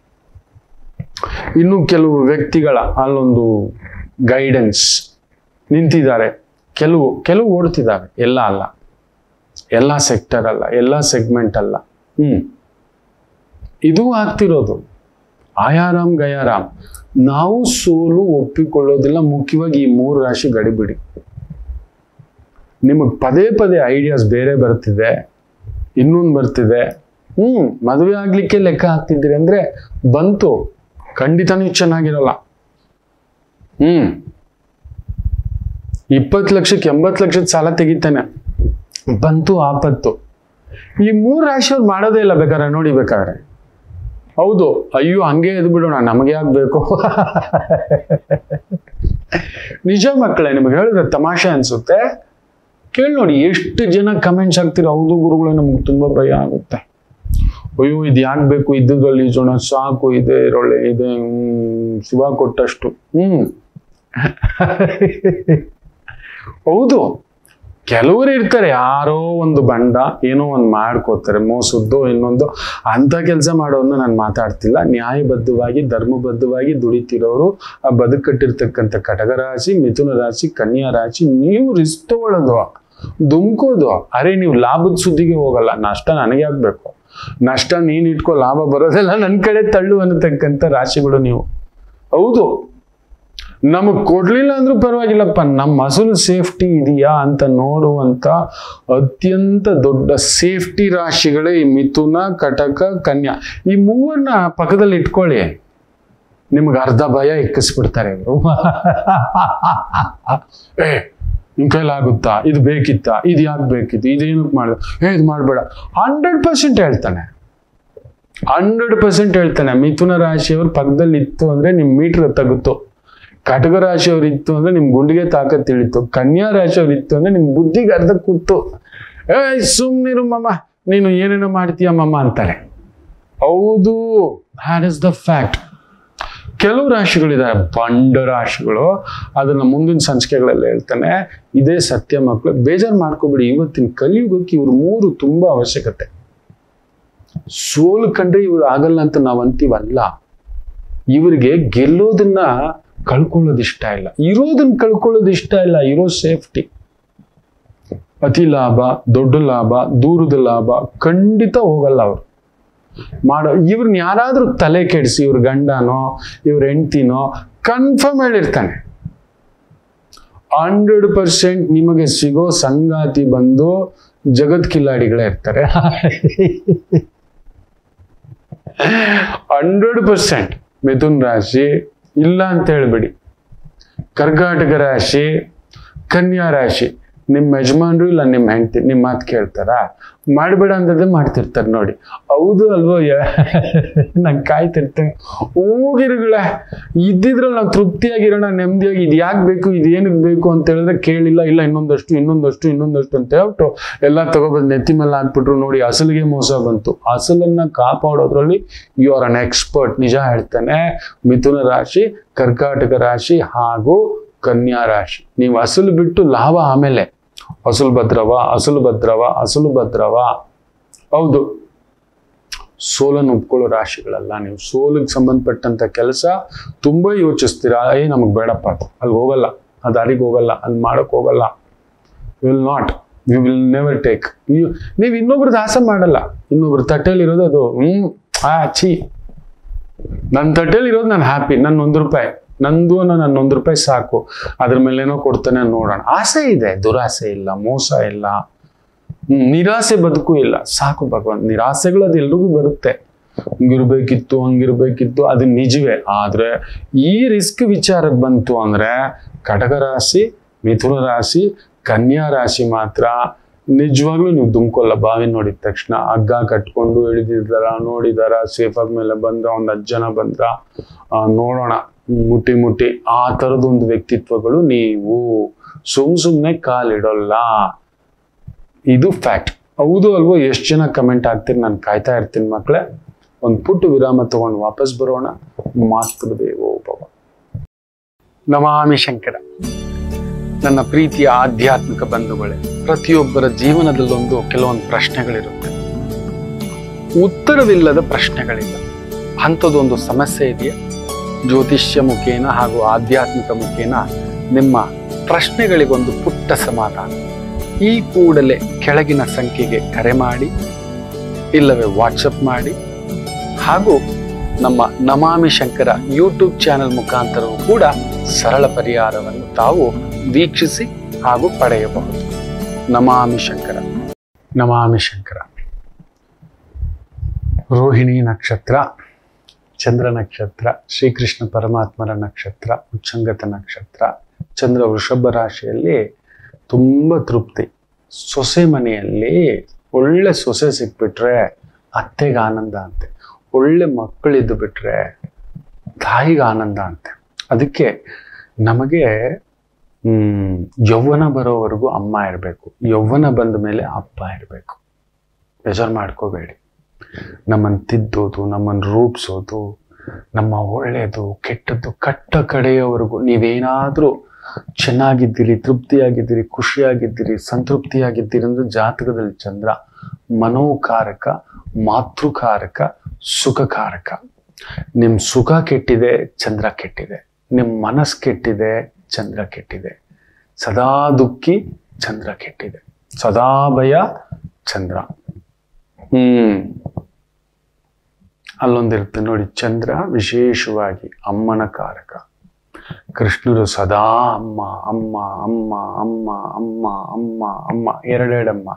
ಇನ್ನು ಕೆಲವು ವ್ಯಕ್ತಿಗಳ ಅಲ್ಲೊಂದು ಗೈಡೆನ್ಸ್ ನಿಂತಿದ್ದಾರೆ ಕೆಲವು ಕೆಲವು ಓಡ್ತಿದ್ದಾರೆ ಎಲ್ಲ ಅಲ್ಲ ಎಲ್ಲ ಸೆಕ್ಟರ್ ಅಲ್ಲ ಎಲ್ಲ ಸೆಗ್ಮೆಂಟ್ ಅಲ್ಲ ಹ್ಮ್ ಇದು ಆಗ್ತಿರೋದು ಆಯಾರಾಮ್ ಗಯಾರಾಮ್ ನಾವು ಸೋಲು ಒಪ್ಪಿಕೊಳ್ಳೋದಿಲ್ಲ ಮುಖ್ಯವಾಗಿ ಈ ಮೂರು ರಾಶಿ ಗಡಿಬಿಡಿ ನಿಮಗೆ ಪದೇ ಪದೇ ಐಡಿಯಾಸ್ ಬೇರೆ ಬರ್ತಿದೆ ಇನ್ನೊಂದು ಬರ್ತಿದೆ ಹ್ಮ್ ಮದುವೆ ಆಗ್ಲಿಕ್ಕೆ ಲೆಕ್ಕ ಹಾಕ್ತಿದ್ದೀರಿ ಅಂದ್ರೆ ಬಂತು ಖಂಡಿತನೂ ಚೆನ್ನಾಗಿರಲ್ಲ ಹ್ಮ್ ಇಪ್ಪತ್ತು ಲಕ್ಷಕ್ಕೆ ಎಂಬತ್ತು ಲಕ್ಷದ ಸಾಲ ತೆಗಿತಾನೆ ಬಂತು ಆಪತ್ತು ಈ ಮೂರು ರಾಶಿಯವ್ರು ಮಾಡೋದೇ ಇಲ್ಲ ಬೇಕಾದ್ರೆ ನೋಡಿ ಬೇಕಾದ್ರೆ ಹೌದು ಅಯ್ಯೋ ಹಂಗೆ ಎದ್ದು ಬಿಡೋಣ ನಮಗೆ ಆಗ್ಬೇಕು ನಿಜ ಮಕ್ಕಳೇ ನಿಮಗೆ ಹೇಳಿದ್ರೆ ತಮಾಷೆ ಅನ್ಸುತ್ತೆ ಕೇಳಿ ನೋಡಿ ಎಷ್ಟು ಜನ ಕಮೆಂಟ್ಸ್ ಆಗ್ತೀರ ಹೌದು ಗುರುಗಳೇ ನಮ್ಗೆ ತುಂಬಾ ಭಯ ಆಗುತ್ತೆ ಅಯ್ಯೋ ಇದು ಯಾಕೆ ಬೇಕು ಇದ್ದದ್ರಲ್ಲಿ ಈಜೋಣ ಸಾಕು ಇದೆ ಇರೊಳ್ಳೆ ಇದೆ ಹ್ಮ್, ಶಿವ ಕೊಟ್ಟಷ್ಟು ಹ್ಮ್ ಹೌದು ಕೆಲವರು ಇರ್ತಾರೆ ಯಾರೋ ಒಂದು ಬಂಡ ಏನೋ ಒಂದು ಮಾಡ್ಕೋತಾರೆ ಮೋಸದ್ದು ಇನ್ನೊಂದು ಅಂತ ಕೆಲಸ ಮಾಡೋನ್ನ ನಾನು ಮಾತಾಡ್ತಿಲ್ಲ ನ್ಯಾಯಬದ್ಧವಾಗಿ ಧರ್ಮಬದ್ಧವಾಗಿ ದುಡಿತಿರೋರು ಆ ಬದುಕಟ್ಟಿರ್ತಕ್ಕಂಥ ಕಟಕ ರಾಶಿ ಮಿಥುನ ರಾಶಿ ಕನ್ಯಾ ರಾಶಿ ನೀವು ರಿಸ್ಕ್ ತಗೊಳ್ಳೋದು ದುಮ್ಕೋದು ಅರೆ ನೀವು ಲಾಭದ ಸುದ್ದಿಗೆ ಹೋಗಲ್ಲ ನಷ್ಟ ನನಗೆ ಆಗ್ಬೇಕು ನಷ್ಟ ನೀನ್ ಇಟ್ಕೋ ಲಾಭ ಬರೋದೆಲ್ಲ ನನ್ನ ಕಡೆ ತಳ್ಳು ಅನ್ನತಕ್ಕಂಥ ರಾಶಿಗಳು ನೀವು ಹೌದು ನಮಗ್ ಕೊಡ್ಲಿಲ್ಲ ಅಂದ್ರೂ ಪರವಾಗಿಲ್ಲಪ್ಪ ನಮ್ಮ ಹಸುಲು ಸೇಫ್ಟಿ ಇದೆಯಾ ಅಂತ ನೋಡುವಂತ ಅತ್ಯಂತ ದೊಡ್ಡ ಸೇಫ್ಟಿ ರಾಶಿಗಳೇ ಈ ಮಿಥುನ ಕಟಕ ಕನ್ಯಾ ಈ ಮೂವನ್ನ ಪಕ್ಕದಲ್ಲಿ ಇಟ್ಕೊಳ್ಳಿ ನಿಮ್ಗೆ ಅರ್ಧ ಭಯ ಎಕ್ಕಿಸ್ಬಿಡ್ತಾರೆ ಇವರು ಏ ನಿಮ್ ಕೈಲಾಗುತ್ತಾ ಇದು ಬೇಕಿತ್ತಾ ಇದು ಯಾಕೆ ಬೇಕಿತ್ತು ಇದೇನಕ್ಕೆ ಮಾಡಿದ ಏ ಇದು ಮಾಡಬೇಡ ಹಂಡ್ರೆಡ್ ಪರ್ಸೆಂಟ್ ಹೇಳ್ತಾನೆ ಹಂಡ್ರೆಡ್ ಪರ್ಸೆಂಟ್ ಹೇಳ್ತಾನೆ ಮಿಥುನ ರಾಶಿಯವ್ರ ಪಕ್ಕದಲ್ಲಿ ಇತ್ತು ಅಂದ್ರೆ ನಿಮ್ ಮೀಟರ್ ತಗುತ್ತು ಕಟಕ ರಾಶಿಯವ್ರು ಇತ್ತು ಅಂದ್ರೆ ನಿಮ್ ಗುಂಡಿಗೆ ತಾಕತ್ ತಿಳಿತು ಕನ್ಯಾ ರಾಶಿಯವ್ರು ಇತ್ತು ಅಂದ್ರೆ ನಿಮ್ ಬುದ್ಧಿಗೆ ಅರ್ಧ ಕೂತು ಏ ಸುಮ್ನಿರು ಮಮ್ಮ ನೀನು ಏನೇನೋ ಮಾಡ್ತೀಯ ಮಮ್ಮ ಅಂತಾರೆ ಹೌದು ಹ್ಯಾಟ್ ಇಸ್ ದ ಫ್ಯಾಕ್ಟ್ ಕೆಲವು ರಾಶಿಗಳಿದ್ದಾರೆ ಬಂಡ ರಾಶಿಗಳು ಅದನ್ನ ಮುಂದಿನ ಸಂಚಿಕೆಗಳಲ್ಲಿ ಹೇಳ್ತಾನೆ ಇದೇ ಸತ್ಯ ಮಕ್ಕಳು ಬೇಜಾರು ಮಾಡ್ಕೋಬೇಡಿ ಇವತ್ತಿನ ಕಲಿಯುಗಕ್ಕೆ ಇವ್ರು ಮೂರು ತುಂಬಾ ಅವಶ್ಯಕತೆ ಸೋಲು ಕಂಡ್ರೆ ಇವ್ರು ಆಗಲ್ಲ ಅಂತ ನಾವು ಅಂತೀವಲ್ಲ ಇವರಿಗೆ ಗೆಲ್ಲೋದನ್ನ ಕಳ್ಕೊಳ್ಳೋದು ಇಷ್ಟ ಇಲ್ಲ ಇರೋದನ್ನ ಕಳ್ಕೊಳ್ಳೋದು ಇಷ್ಟ ಇಲ್ಲ ಇರೋ ಸೇಫ್ಟಿ ಅತಿ ಲಾಭ ದೊಡ್ಡ ಲಾಭ ದೂರದ ಲಾಭ ಖಂಡಿತ ಹೋಗಲ್ಲ ಅವರು ಮಾಡೋ ಇವ್ರನ್ನ ಯಾರಾದ್ರೂ ತಲೆ ಕೆಡಿಸಿ ಇವ್ರ ಗಂಡನೋ ಇವ್ರ ಹೆಂಡ್ತಿನೋ ಕನ್ಫರ್ಮ್ ಹೇಳಿರ್ತಾನೆ ಹಂಡ್ರೆಡ್ ಪರ್ಸೆಂಟ್ ನಿಮಗೆ ಸಿಗೋ ಸಂಗಾತಿ ಬಂದು ಜಗತ್ ಕಿಲಾಡಿಗಳೇ ಇರ್ತಾರೆ ಹಂಡ್ರೆಡ್ ಪರ್ಸೆಂಟ್ ಮಿಥುನ್ ರಾಶಿ ಇಲ್ಲ ಅಂತ ಹೇಳ್ಬೇಡಿ ಕರ್ನಾಟಕ ರಾಶಿ ಕನ್ಯಾ ರಾಶಿ ನಿಮ್ಮ ಯಜಮಾನ್ರು ಇಲ್ಲ ನಿಮ್ಮ ಹೆಂಡತಿ ನಿಮ್ಮ ಮಾತು ಕೇಳ್ತಾರ ಮಾಡಬೇಡ ಅಂತದೇ ಮಾಡ್ತಿರ್ತಾರೆ ನೋಡಿ ಹೌದು ಅಲ್ವೋ ನಂಗೆ ಕಾಯ್ತಿರ್ತೇನೆ ಹೋಗಿರುಗಳೇ ಇದ್ದಿದ್ರಲ್ಲಿ ನಾವು ತೃಪ್ತಿಯಾಗಿರೋಣ ನೆಮ್ಮದಿಯಾಗಿ ಇದು ಯಾಕೆ ಬೇಕು ಇದು ಏನಕ್ಕೆ ಬೇಕು ಅಂತ ಹೇಳಿದ್ರೆ ಕೇಳಿಲ್ಲ ಇಲ್ಲ ಇನ್ನೊಂದಷ್ಟು ಇನ್ನೊಂದಷ್ಟು ಇನ್ನೊಂದಷ್ಟು ಅಂತ ಹೇಳ್ಬಿಟ್ಟು ಎಲ್ಲ ತಗೊಬಂದು ನೆತ್ತಿ ಮೇಲೆ ಹಾಕ್ಬಿಟ್ರು ನೋಡಿ ಅಸಲಿಗೆ ಮೋಸ ಬಂತು ಅಸಲನ್ನ ಕಾಪಾಡೋದ್ರಲ್ಲಿ ಯು ಆರ್ ಅನ್ ಎಕ್ಸ್ಪರ್ಟ್ ನಿಜ ಹೇಳ್ತಾನೆ ಮಿಥುನ ರಾಶಿ ಕರ್ಕಾಟಕ ರಾಶಿ ಹಾಗೂ ಕನ್ಯಾ ರಾಶಿ ನೀವು ಅಸಲು ಬಿಟ್ಟು ಲಾಭ ಆಮೇಲೆ ಅಸಲು ಭದ್ರವ ಅಸಲು ಭದ್ರವ ಅಸಲು ಭದ್ರವ ಹೌದು ಸೋಲನ್ನು ಒಪ್ಕೊಳ್ಳೋ ರಾಶಿಗಳಲ್ಲ ನೀವು ಸೋಲಿಗೆ ಸಂಬಂಧಪಟ್ಟಂತ ಕೆಲಸ ತುಂಬಾ ಯೋಚಿಸ್ತೀರಾ ಏ ನಮಗೆ ಬೇಡಪ್ಪ ಅದು ಅಲ್ಲಿ ಹೋಗಲ್ಲ ಆ ದಾರಿಗೆ ಹೋಗಲ್ಲ ಅಲ್ಲಿ ಮಾಡಕ್ ಹೋಗಲ್ಲ will not you will never take ನೀವು ಇನ್ನೊಬ್ರದ್ದು ಆಸೆ ಮಾಡಲ್ಲ ಇನ್ನೊಬ್ರ ತಟ್ಟೆಲಿರೋದು ಅದು ಹ್ಮ್ ಆ ಛೀ ನನ್ನ ತಟ್ಟೆಲಿ ಇರೋದು ನಾನು ಹ್ಯಾಪಿ ನನ್ನ ಒಂದು ರೂಪಾಯಿ ನಂದು ಅನ್ನೋ ನನ್ನ ಒಂದು ರೂಪಾಯಿ ಸಾಕು ಅದ್ರ ಮೇಲೇನೋ ಕೊಡ್ತಾನೆ ನೋಡೋಣ ಆಸೆ ಇದೆ ದುರಾಸೆ ಇಲ್ಲ ಮೋಸ ಇಲ್ಲ ಹ್ಮ್, ನಿರಾಸೆ ಬದುಕು ಇಲ್ಲ ಸಾಕು ಭಗವಂತ ನಿರಾಸೆಗಳು ಅದು ಎಲ್ರಿಗೂ ಬರುತ್ತೆ ಹಂಗಿರ್ಬೇಕಿತ್ತು ಹಂಗಿರ್ಬೇಕಿತ್ತು ಅದು ನಿಜವೇ ಆದ್ರೆ ಈ ರಿಸ್ಕ್ ವಿಚಾರಕ್ಕೆ ಬಂತು ಅಂದ್ರೆ ಕಟಕ ರಾಶಿ ಮಿಥುನ ರಾಶಿ ಕನ್ಯಾ ರಾಶಿ ಮಾತ್ರ ನಿಜವಾಗ್ಲೂ ನೀವು ದುಮ್ಕೊಲ್ಲ ಬಾವಿ ನೋಡಿದ ತಕ್ಷಣ ಹಗ್ಗ ಕಟ್ಕೊಂಡು ಇಳಿದಿದ್ದಾರ ನೋಡಿದಾರ ಸೇಫ್ ಆದ್ಮೇಲೆ ಬಂದ್ರ ಒಂದ್ ಹತ್ತು ಜನ ಬಂದ್ರ ಆ, ನೋಡೋಣ ಮುಟ್ಟಿ ಮುಟ್ಟಿ ಆ ತರದೊಂದು ವ್ಯಕ್ತಿತ್ವಗಳು ನೀವು ಸುಮ್ ಸುಮ್ನೆ ಕಾಲಿಡೋಲ್ಲ ಇದು ಫ್ಯಾಕ್ಟ್ ಹೌದು ಅಲ್ವೋ ಎಷ್ಟು ಜನ ಕಮೆಂಟ್ ಆಗ್ತೀರಿ ನಾನು ಕಾಯ್ತಾ ಇರ್ತೀನಿ ಮಕ್ಕಳೇ ಒಂದು ಪುಟ್ಟ ವಿರಾಮ ತಗೊಂಡು ವಾಪಸ್ ಬರೋಣ ಮಾತೃದೇವೋ ಭವ ನಮಾಮಿ ಶಂಕರ ನನ್ನ ಪ್ರೀತಿಯ ಆಧ್ಯಾತ್ಮಿಕ ಬಂಧುಗಳೇ ಪ್ರತಿಯೊಬ್ಬರ ಜೀವನದಲ್ಲೊಂದು ಕೆಲವೊಂದು ಪ್ರಶ್ನೆಗಳಿರುತ್ತೆ ಉತ್ತರವಿಲ್ಲದ ಪ್ರಶ್ನೆಗಳಿಲ್ಲ ಅಂಥದ್ದೊಂದು ಸಮಸ್ಯೆ ಇದೆಯಾ ಜ್ಯೋತಿಷ್ಯ ಮುಖೇನ ಹಾಗೂ ಆಧ್ಯಾತ್ಮಿಕ ಮುಖೇನ ನಿಮ್ಮ ಪ್ರಶ್ನೆಗಳಿಗೊಂದು ಪುಟ್ಟ ಸಮಾಧಾನ ಈ ಕೂಡಲೇ ಕೆಳಗಿನ ಸಂಖ್ಯೆಗೆ ಕರೆ ಮಾಡಿ ಇಲ್ಲವೇ ವಾಟ್ಸಪ್ ಮಾಡಿ ಹಾಗೂ ನಮ್ಮ ನಮಾಮಿ ಶಂಕರ ಯೂಟ್ಯೂಬ್ ಚಾನೆಲ್ ಮುಖಾಂತರವೂ ಕೂಡ ಸರಳ ಪರಿಹಾರವನ್ನು ತಾವು ವೀಕ್ಷಿಸಿ ಹಾಗೂ ಪಡೆಯಬಹುದು ನಮಾಮಿ ಶಂಕರ ನಮಾಮಿ ಶಂಕರ ರೋಹಿಣಿ ನಕ್ಷತ್ರ ಚಂದ್ರ ನಕ್ಷತ್ರ ಶ್ರೀಕೃಷ್ಣ ಪರಮಾತ್ಮರ ನಕ್ಷತ್ರ ಉಚ್ಚಂಗತ ನಕ್ಷತ್ರ ಚಂದ್ರ ವೃಷಭ ರಾಶಿಯಲ್ಲಿ ತುಂಬ ತೃಪ್ತಿ ಸೊಸೆ ಮನೆಯಲ್ಲಿ ಒಳ್ಳೆ ಸೊಸೆ ಸಿಕ್ಬಿಟ್ರೆ ಅತ್ತೆಗೆ ಆನಂದ ಅಂತೆ ಒಳ್ಳೆ ಮಕ್ಕಳಿದ್ದು ಬಿಟ್ರೆ ತಾಯಿಗೆ ಆನಂದ ಅಂತೆ ಅದಕ್ಕೆ ನಮಗೆ ಹ್ಮ್ ಯೌವನ ಬರೋವರೆಗೂ ಅಮ್ಮ ಇರಬೇಕು ಯೌವನ ಬಂದ ಮೇಲೆ ಅಪ್ಪ ಇರಬೇಕು ಬೇಜಾರು ಮಾಡ್ಕೋಬೇಡಿ ನಮ್ಮನ್ನು ತಿದ್ದೋದು ನಮ್ಮನ್ನು ರೂಪಿಸೋದು ನಮ್ಮ ಒಳ್ಳೆಯದು ಕೆಟ್ಟದ್ದು ಕಟ್ಟ ಕಡೆಯವರೆಗೂ ನೀವೇನಾದರೂ ಚೆನ್ನಾಗಿದ್ದೀರಿ ತೃಪ್ತಿಯಾಗಿದ್ದೀರಿ ಖುಷಿಯಾಗಿದ್ದೀರಿ ಸಂತೃಪ್ತಿಯಾಗಿದ್ದೀರಿ ಅಂದ್ರೆ ಜಾತಕದಲ್ಲಿ ಚಂದ್ರ ಮನೋಕಾರಕ ಮಾತೃಕಾರಕ ಸುಖಕಾರಕ ನಿಮ್ಮ ಸುಖ ಕೆಟ್ಟಿದೆ ಚಂದ್ರ ಕೆಟ್ಟಿದೆ ನಿಮ್ಮ ಮನಸ್ಸು ಕೆಟ್ಟಿದೆ ಚಂದ್ರ ಕೆಟ್ಟಿದೆ ಸದಾ ದುಃಖಿ ಚಂದ್ರ ಕೆಟ್ಟಿದೆ ಸದಾ ಭಯ ಚಂದ್ರ ಹ್ಮ್ ಅಲ್ಲೊಂದಿರುತ್ತೆ ನೋಡಿ ಚಂದ್ರ ವಿಶೇಷವಾಗಿ ಅಮ್ಮನ ಕಾರಕ ಕೃಷ್ಣರು ಸದಾ ಅಮ್ಮ ಅಮ್ಮ ಅಮ್ಮ ಅಮ್ಮ ಅಮ್ಮ ಅಮ್ಮ ಅಮ್ಮ ಎರಡೆರಡಮ್ಮ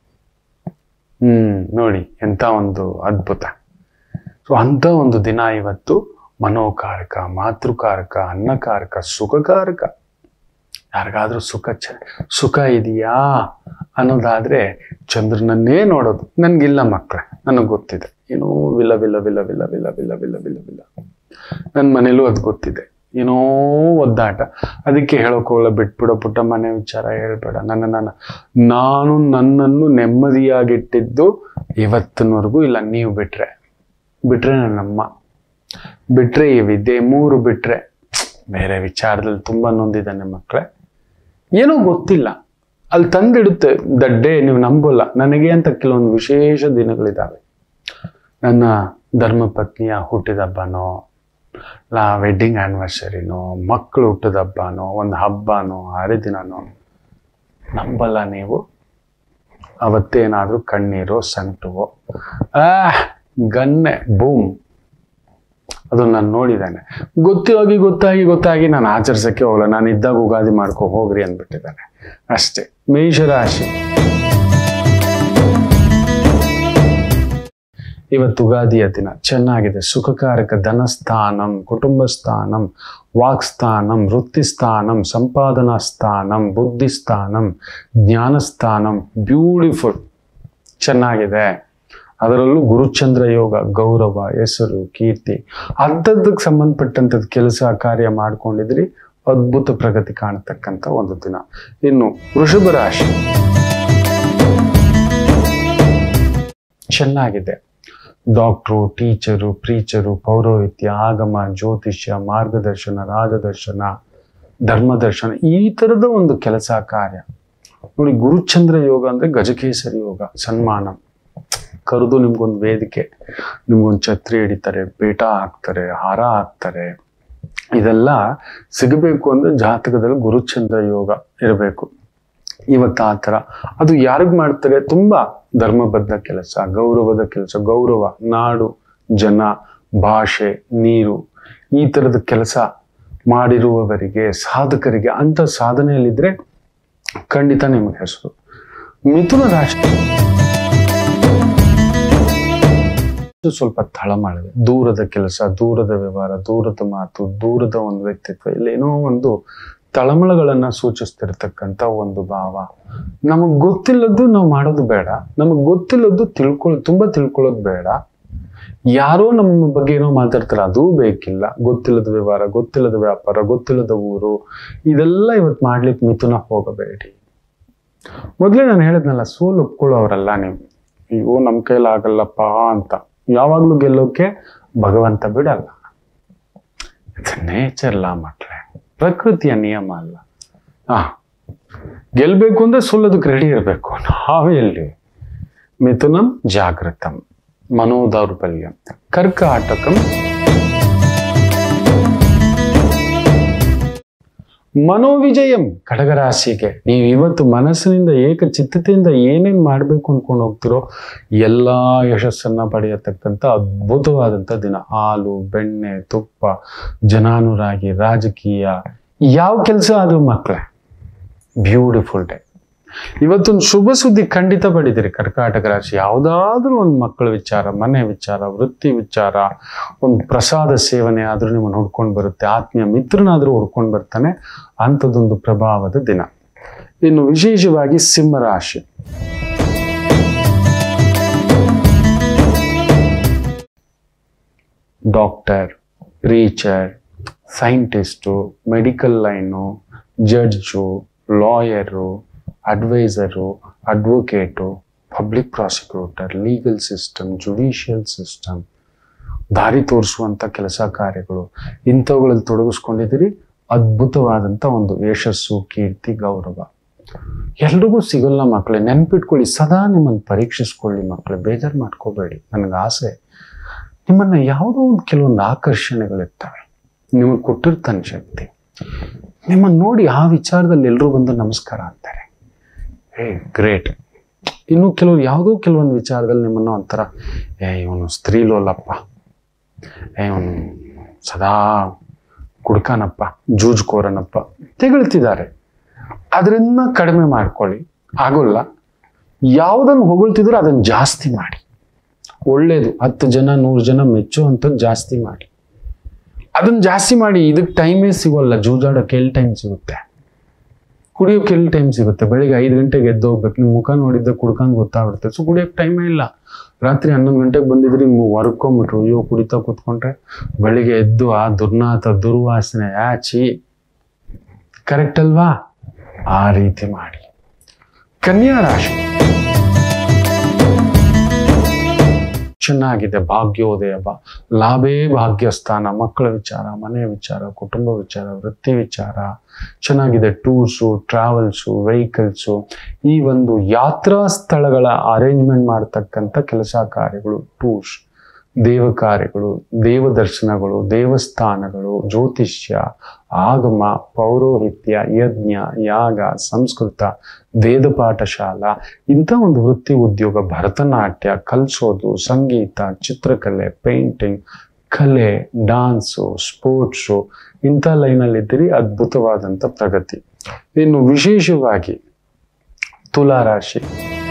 ಹ್ಮ್ ನೋಡಿ ಎಂತ ಒಂದು ಅದ್ಭುತ ಸೊ ಅಂತ ಒಂದು ದಿನ ಇವತ್ತು ಮನೋಕಾರಕ ಮಾತೃಕಾರಕ ಅನ್ನಕಾರಕ ಸುಖಕಾರಕ ಯಾರಿಗಾದ್ರೂ ಸುಖ ಚ ಸುಖ ಇದೆಯಾ ಅನ್ನೋದಾದ್ರೆ ಚಂದ್ರನನ್ನೇ ನೋಡೋದು ನನ್ಗಿಲ್ಲ ಮಕ್ಕಳೇ ನನಗೆ ಗೊತ್ತಿದೆ ಏನೋ ವಿಲ್ಲ ವಿಲ್ಲ ವಿಲ್ಲ ವಿಲ್ಲ ವಿಲ್ಲ ವಿಲ್ಲ ವಿಲ್ಲ ವಿಲ್ಲ ವಿಲ್ಲ ನನ್ನ ಮನೇಲೂ ಅದು ಗೊತ್ತಿದೆ ಏನೋ ಒದ್ದಾಟ ಅದಕ್ಕೆ ಹೇಳೋಕೆ ಹೋಗಲ್ಲ ಬಿಟ್ಬಿಡೋ ಪುಟ್ಟ ಮನೆ ವಿಚಾರ ಹೇಳ್ಬೇಡ ನನ್ನ ನಾನು ನಾನು ನನ್ನನ್ನು ನೆಮ್ಮದಿಯಾಗಿಟ್ಟಿದ್ದು ಇವತ್ತಿನವರೆಗೂ ಇಲ್ಲ ನೀವು ಬಿಟ್ರೆ ಬಿಟ್ರೆ ನನ್ನಮ್ಮ ಬಿಟ್ರೆ ಈ ವಿದ್ಯೆ ಮೂರು ಬಿಟ್ರೆ ಬೇರೆ ವಿಚಾರದಲ್ಲಿ ತುಂಬಾ ನೊಂದಿದ್ದಾನೆ ಮಕ್ಕಳೇ ಏನೋ ಗೊತ್ತಿಲ್ಲ ಅಲ್ಲಿ ತಂದಿಡುತ್ತೆ ದಡ್ಡೆ ನೀವು ನಂಬೋಲ್ಲ ನನಗೆ ಅಂತ ಕೆಲವೊಂದು ವಿಶೇಷ ದಿನಗಳಿದ್ದಾವೆ ನನ್ನ ಧರ್ಮಪತ್ನಿಯ ಹುಟ್ಟಿದಬ್ಬನೋ ಲಾ ವೆಡ್ಡಿಂಗ್ ಆ್ಯನಿವರ್ಸರಿನೋ ಮಕ್ಕಳು ಹುಟ್ಟದ ಹಬ್ಬನೋ ಒಂದು ಹಬ್ಬನೋ ಹರಿದಿನನೋ ನಂಬಲ್ಲ ನೀವು ಅವತ್ತೇನಾದರೂ ಕಣ್ಣೀರೋ ಸಂಕಟವೋ ಆ ಗನ್ನೆ ಬೂಮ್ ಅದು ನಾನು ನೋಡಿದ್ದಾನೆ ಗೊತ್ತಾಗಿ ಗೊತ್ತಾಗಿ ಗೊತ್ತಾಗಿ ನಾನು ಆಚರಿಸೋಕ್ಕೆ ಹೋಗಲ್ಲ ನಾನು ಇದ್ದಾಗ ಉಗಾದಿ ಮಾಡ್ಕೊ ಹೋಗ್ರಿ ಅಂದ್ಬಿಟ್ಟಿದ್ದಾನೆ ಅಷ್ಟೇ ಮೇಷರಾಶಿ ಇವತ್ತು ಉಗಾದಿಯ ದಿನ ಚೆನ್ನಾಗಿದೆ ಸುಖಕಾರಕ ಧನಸ್ಥಾನಂ ಕುಟುಂಬ ಸ್ಥಾನಂ ವಾಕ್ಸ್ಥಾನಂ ವೃತ್ತಿಸ್ಥಾನಂ ಸಂಪಾದನಾ ಸ್ಥಾನಂ ಬುದ್ಧಿಸ್ಥಾನಂ ಜ್ಞಾನಸ್ಥಾನಂ ಬ್ಯೂಟಿಫುಲ್ ಚೆನ್ನಾಗಿದೆ ಅದರಲ್ಲೂ ಗುರುಚಂದ್ರ ಯೋಗ ಗೌರವ ಹೆಸರು ಕೀರ್ತಿ ಅಂಥದ್ದಕ್ಕೆ ಸಂಬಂಧಪಟ್ಟಂಥದ್ದು ಕೆಲಸ ಕಾರ್ಯ ಮಾಡ್ಕೊಂಡಿದ್ರಿ ಅದ್ಭುತ ಪ್ರಗತಿ ಕಾಣತಕ್ಕಂಥ ಒಂದು ದಿನ ಇನ್ನು ವೃಷಭ ರಾಶಿ ಚೆನ್ನಾಗಿದೆ ಡಾಕ್ಟ್ರು ಟೀಚರು ಪ್ರೀಚರು ಪೌರೋಹಿತ್ಯ ಆಗಮ ಜ್ಯೋತಿಷ್ಯ ಮಾರ್ಗದರ್ಶನ ರಾಜದರ್ಶನ ಧರ್ಮದರ್ಶನ ಈ ಥರದ ಒಂದು ಕೆಲಸ ಕಾರ್ಯ ನೋಡಿ ಗುರುಚಂದ್ರ ಯೋಗ ಅಂದ್ರೆ ಗಜಕೇಸರಿ ಯೋಗ ಸನ್ಮಾನ ಕರೆದು ನಿಮ್ಗೊಂದು ವೇದಿಕೆ ನಿಮ್ಗೊಂದು ಛತ್ರಿ ಹಿಡಿತಾರೆ ಪೀಠ ಹಾಕ್ತಾರೆ ಹಾರ ಹಾಕ್ತಾರೆ ಇದೆಲ್ಲ ಸಿಗಬೇಕು ಅಂದ್ರೆ ಜಾತಕದಲ್ಲಿ ಗುರುಚಂದ್ರ ಯೋಗ ಇರಬೇಕು ಇವತ್ತು ಆ ಥರ ಅದು ಯಾರಿಗ್ ಮಾಡ್ತಾರೆ ತುಂಬಾ ಧರ್ಮಬದ್ಧ ಕೆಲಸ ಗೌರವದ ಕೆಲಸ ಗೌರವ ನಾಡು ಜನ ಭಾಷೆ ನೀರು ಈ ಥರದ ಕೆಲಸ ಮಾಡಿರುವವರಿಗೆ ಸಾಧಕರಿಗೆ ಅಂತ ಸಾಧನೆಯಲ್ಲಿದ್ರೆ ಖಂಡಿತ ನಿಮಗೆ ಹೆಸರು ಮಿಥುನ ರಾಶಿ ಇದು ಸ್ವಲ್ಪ ತಳಮಳವೆ ದೂರದ ಕೆಲಸ ದೂರದ ವ್ಯವಹಾರ ದೂರದ ಮಾತು ದೂರದ ಒಂದು ವ್ಯಕ್ತಿತ್ವ ಇಲ್ಲೇನೋ ಒಂದು ತಳಮಳಗಳನ್ನ ಸೂಚಿಸ್ತಿರ್ತಕ್ಕಂಥ ಒಂದು ಭಾವ ನಮಗ್ ಗೊತ್ತಿಲ್ಲದ್ದು ನಾವು ಮಾಡೋದು ಬೇಡ ನಮಗ್ ಗೊತ್ತಿಲ್ಲದ್ದು ತಿಳ್ಕೊಳ್ ತುಂಬಾ ತಿಳ್ಕೊಳ್ಳೋದು ಬೇಡ ಯಾರೋ ನಮ್ಮ ಬಗ್ಗೆ ಏನೋ ಮಾತಾಡ್ತಾರೆ ಅದೂ ಬೇಕಿಲ್ಲ ಗೊತ್ತಿಲ್ಲದ ವ್ಯವಹಾರ ಗೊತ್ತಿಲ್ಲದ ವ್ಯಾಪಾರ ಗೊತ್ತಿಲ್ಲದ ಊರು ಇದೆಲ್ಲ ಇವತ್ತು ಮಾಡ್ಲಿಕ್ಕೆ ಮಿಥುನ ಹೋಗಬೇಡಿ ಮೊದಲೇ ನಾನು ಹೇಳಿದ್ನಲ್ಲ ಸೋಲು ಒಪ್ಕೊಳ್ಳೋರಲ್ಲ ನೀವು ಅಯ್ಯೋ ನಮ್ಮ ಕೈಲಾಗಲ್ಲಪ್ಪ ಅಂತ ಯಾವಾಗ್ಲೂ ಗೆಲ್ಲೋಕೆ ಭಗವಂತ ಬಿಡಲ್ಲ ಇದು ನೇಚರ್ ಲಾ ಮಕ್ಳೇ ಪ್ರಕೃತಿಯ ನಿಯಮ ಅಲ್ಲ ಆ ಗೆಲ್ಬೇಕು ಅಂದ್ರೆ ಸೋಲೋದಕ್ಕೆ ರೆಡಿ ಇರಬೇಕು ನಾವೇ ಎಲ್ಲಿ ಮಿಥುನಂ ಜಾಗೃತಂ ಮನೋದೌರ್ಬಲ್ಯಂ ಕರ್ಕಾಟಕಂ ಮನೋವಿಜಯಂ ಕಡಗರಾಶಿಗೆ ನೀವು ಇವತ್ತು ಮನಸ್ಸಿನಿಂದ ಏಕಚಿತ್ತತೆಯಿಂದ ಏನೇನ್ ಮಾಡ್ಬೇಕು ಅನ್ಕೊಂಡು ಹೋಗ್ತಿರೋ ಎಲ್ಲಾ ಯಶಸ್ಸನ್ನ ಪಡೆಯತಕ್ಕಂಥ ಅದ್ಭುತವಾದಂಥ ದಿನ ಹಾಲು ಬೆಣ್ಣೆ ತುಪ್ಪ ಜನಾನುರಾಗಿ ರಾಜಕೀಯ ಯಾವ ಕೆಲಸ ಆದ್ರೂ ಮಕ್ಕಳೇ ಬ್ಯೂಟಿಫುಲ್ ಡೇ ಇವತ್ತೊಂದು ಶುಭ ಸುದ್ದಿ ಖಂಡಿತ ಪಡಿತೀರಿ ಕರ್ಕಾಟಕ ರಾಶಿ ಯಾವುದಾದ್ರೂ ಒಂದು ಮಕ್ಕಳ ವಿಚಾರ ಮನೆ ವಿಚಾರ ವೃತ್ತಿ ವಿಚಾರ ಒಂದು ಪ್ರಸಾದ ಸೇವನೆ ಆದ್ರೂ ನಿಮ್ಮನ್ನು ಹುಡ್ಕೊಂಡು ಬರುತ್ತೆ ಆತ್ಮೀಯ ಮಿತ್ರನಾದ್ರೂ ಹುಡ್ಕೊಂಡು ಬರ್ತಾನೆ ಅಂಥದ್ದೊಂದು ಪ್ರಭಾವದ ದಿನ ಇನ್ನು ವಿಶೇಷವಾಗಿ ಸಿಂಹರಾಶಿ doctor preacher scientist medical line judge lawyer adviser advocate public prosecutor legal system judicial system ದಾರಿ ತೋರಿಸುವಂಥ ಕೆಲಸ ಕಾರ್ಯಗಳು ಇಂಥವುಗಳಲ್ಲಿ ತೊಡಗಿಸ್ಕೊಂಡಿದ್ದೀರಿ ಅದ್ಭುತವಾದಂಥ ಒಂದು ಯಶಸ್ಸು ಕೀರ್ತಿ ಗೌರವ ಎಲ್ರಿಗೂ ಸಿಗಲ್ಲ ಮಕ್ಕಳೇ ನೆನ್ಪಿಟ್ಕೊಳ್ಳಿ ಸದಾ ನಿಮ್ಮನ್ನು ಪರೀಕ್ಷಿಸ್ಕೊಳ್ಳಿ ಮಕ್ಕಳೇ ಬೇಜಾರು ಮಾಡ್ಕೋಬೇಡಿ ನನಗೆ ಆಸೆ ನಿಮ್ಮನ್ನ ಯಾವುದೋ ಒಂದು ಕೆಲವೊಂದು ಆಕರ್ಷಣೆಗಳಿರ್ತವೆ ನಿಮಗೆ ಕೊಟ್ಟಿರ್ತಾನೆ ಶಕ್ತಿ ನಿಮ್ಮನ್ನು ನೋಡಿ ಆ ವಿಚಾರದಲ್ಲಿ ಎಲ್ಲರೂ ಬಂದು ನಮಸ್ಕಾರ ಅಂತಾರೆ ಏ ಗ್ರೇಟ್ ಇನ್ನು ಕೆಲವರು ಯಾವುದೋ ಕೆಲವೊಂದು ವಿಚಾರದಲ್ಲಿ ನಿಮ್ಮನ್ನು ಒಂಥರ ಏ ಇವನು ಸ್ತ್ರೀಲೋಲಪ್ಪ ಏ ಇವನು ಸದಾ ಕುಡ್ಕಾನಪ್ಪ ಜೂಜ್ಕೋರನಪ್ಪ ತೆಗಳ್ತಿದ್ದಾರೆ ಅದನ್ನ ಕಡಿಮೆ ಮಾಡ್ಕೊಳ್ಳಿ ಆಗೋಲ್ಲ ಯಾವುದನ್ನು ಹೊಗಳ್ತಿದ್ರೆ ಅದನ್ನು ಜಾಸ್ತಿ ಮಾಡಿ ಒಳ್ಳೇದು ಹತ್ತು ಜನ ನೂರು ಜನ ಮೆಚ್ಚುವಂಥದ್ದು ಜಾಸ್ತಿ ಮಾಡಿ ಅದನ್ನ ಜಾಸ್ತಿ ಮಾಡಿ ಇದಕ್ಕೆ ಟೈಮೇ ಸಿಗೋಲ್ಲ ಜೂಜಾಡೋಕೆ ಎಲ್ಲಿ ಟೈಮ್ ಸಿಗುತ್ತೆ ಕುಡಿಯೋಕೆ ಎಲ್ಲಿ ಟೈಮ್ ಸಿಗುತ್ತೆ ಬೆಳಿಗ್ಗೆ ಐದು ಗಂಟೆಗೆ ಎದ್ದು ಹೋಗ್ಬೇಕು ನಿಮ್ಮ ಮುಖ ನೋಡಿದ್ದ ಕುಡ್ಕಂದು ಗೊತ್ತಾಗ್ಬಿಡುತ್ತೆ ಸೊ ಕುಡಿಯೋಕೆ ಟೈಮೇ ಇಲ್ಲ ರಾತ್ರಿ ಹನ್ನೊಂದು ಗಂಟೆಗೆ ಬಂದಿದ್ರೆ ನೀವು ಹೊರ್ಕೊಂಬಿಟ್ರು ಅಯ್ಯೋ ಕುಡಿತಾ ಕೂತ್ಕೊಂಡ್ರೆ ಬೆಳಿಗ್ಗೆ ಎದ್ದು ಆ ದುರ್ನಾಥ ದುರ್ವಾಸನೆ ಆಚಿ ಕರೆಕ್ಟ್ ಅಲ್ವಾ ಆ ರೀತಿ ಮಾಡಿ ಕನ್ಯಾ ರಾಶಿ ಚೆನ್ನಾಗಿದೆ ಭಾಗ್ಯೋದಯ ಬಾ ಲಾಭೇ ಭಾಗ್ಯಸ್ಥಾನ ಮಕ್ಕಳ ವಿಚಾರ ಮನೆ ವಿಚಾರ ಕುಟುಂಬ ವಿಚಾರ ವೃತ್ತಿ ವಿಚಾರ ಚೆನ್ನಾಗಿದೆ ಟೂರ್ಸು ಟ್ರಾವೆಲ್ಸು ವೆಹಿಕಲ್ಸು ಈ ಒಂದು ಯಾತ್ರಾ ಸ್ಥಳಗಳ ಅರೇಂಜ್ಮೆಂಟ್ ಮಾಡ್ತಕ್ಕಂಥ ಕೆಲಸ ಕಾರ್ಯಗಳು ಟೂರ್ಸ್ ದೇವ ಕಾರ್ಯಗಳು ದೇವದರ್ಶನಗಳು ದೇವಸ್ಥಾನಗಳು ಜ್ಯೋತಿಷ್ಯ ಆಗಮ ಪೌರೋಹಿತ್ಯ ಯಜ್ಞ ಯಾಗ ಸಂಸ್ಕೃತ ವೇದ ಪಾಠಶಾಲಾ ಇಂಥ ಒಂದು ವೃತ್ತಿ ಉದ್ಯೋಗ ಭರತನಾಟ್ಯ ಕಲಿಸೋದು ಸಂಗೀತ ಚಿತ್ರಕಲೆ ಪೇಂಟಿಂಗ್ ಕಲೆ ಡಾನ್ಸು ಸ್ಪೋರ್ಟ್ಸು ಇಂಥ ಲೈನಲ್ಲಿದ್ದೀರಿ ಅದ್ಭುತವಾದಂಥ ಪ್ರಗತಿ ಇನ್ನು ವಿಶೇಷವಾಗಿ ತುಲಾರಾಶಿ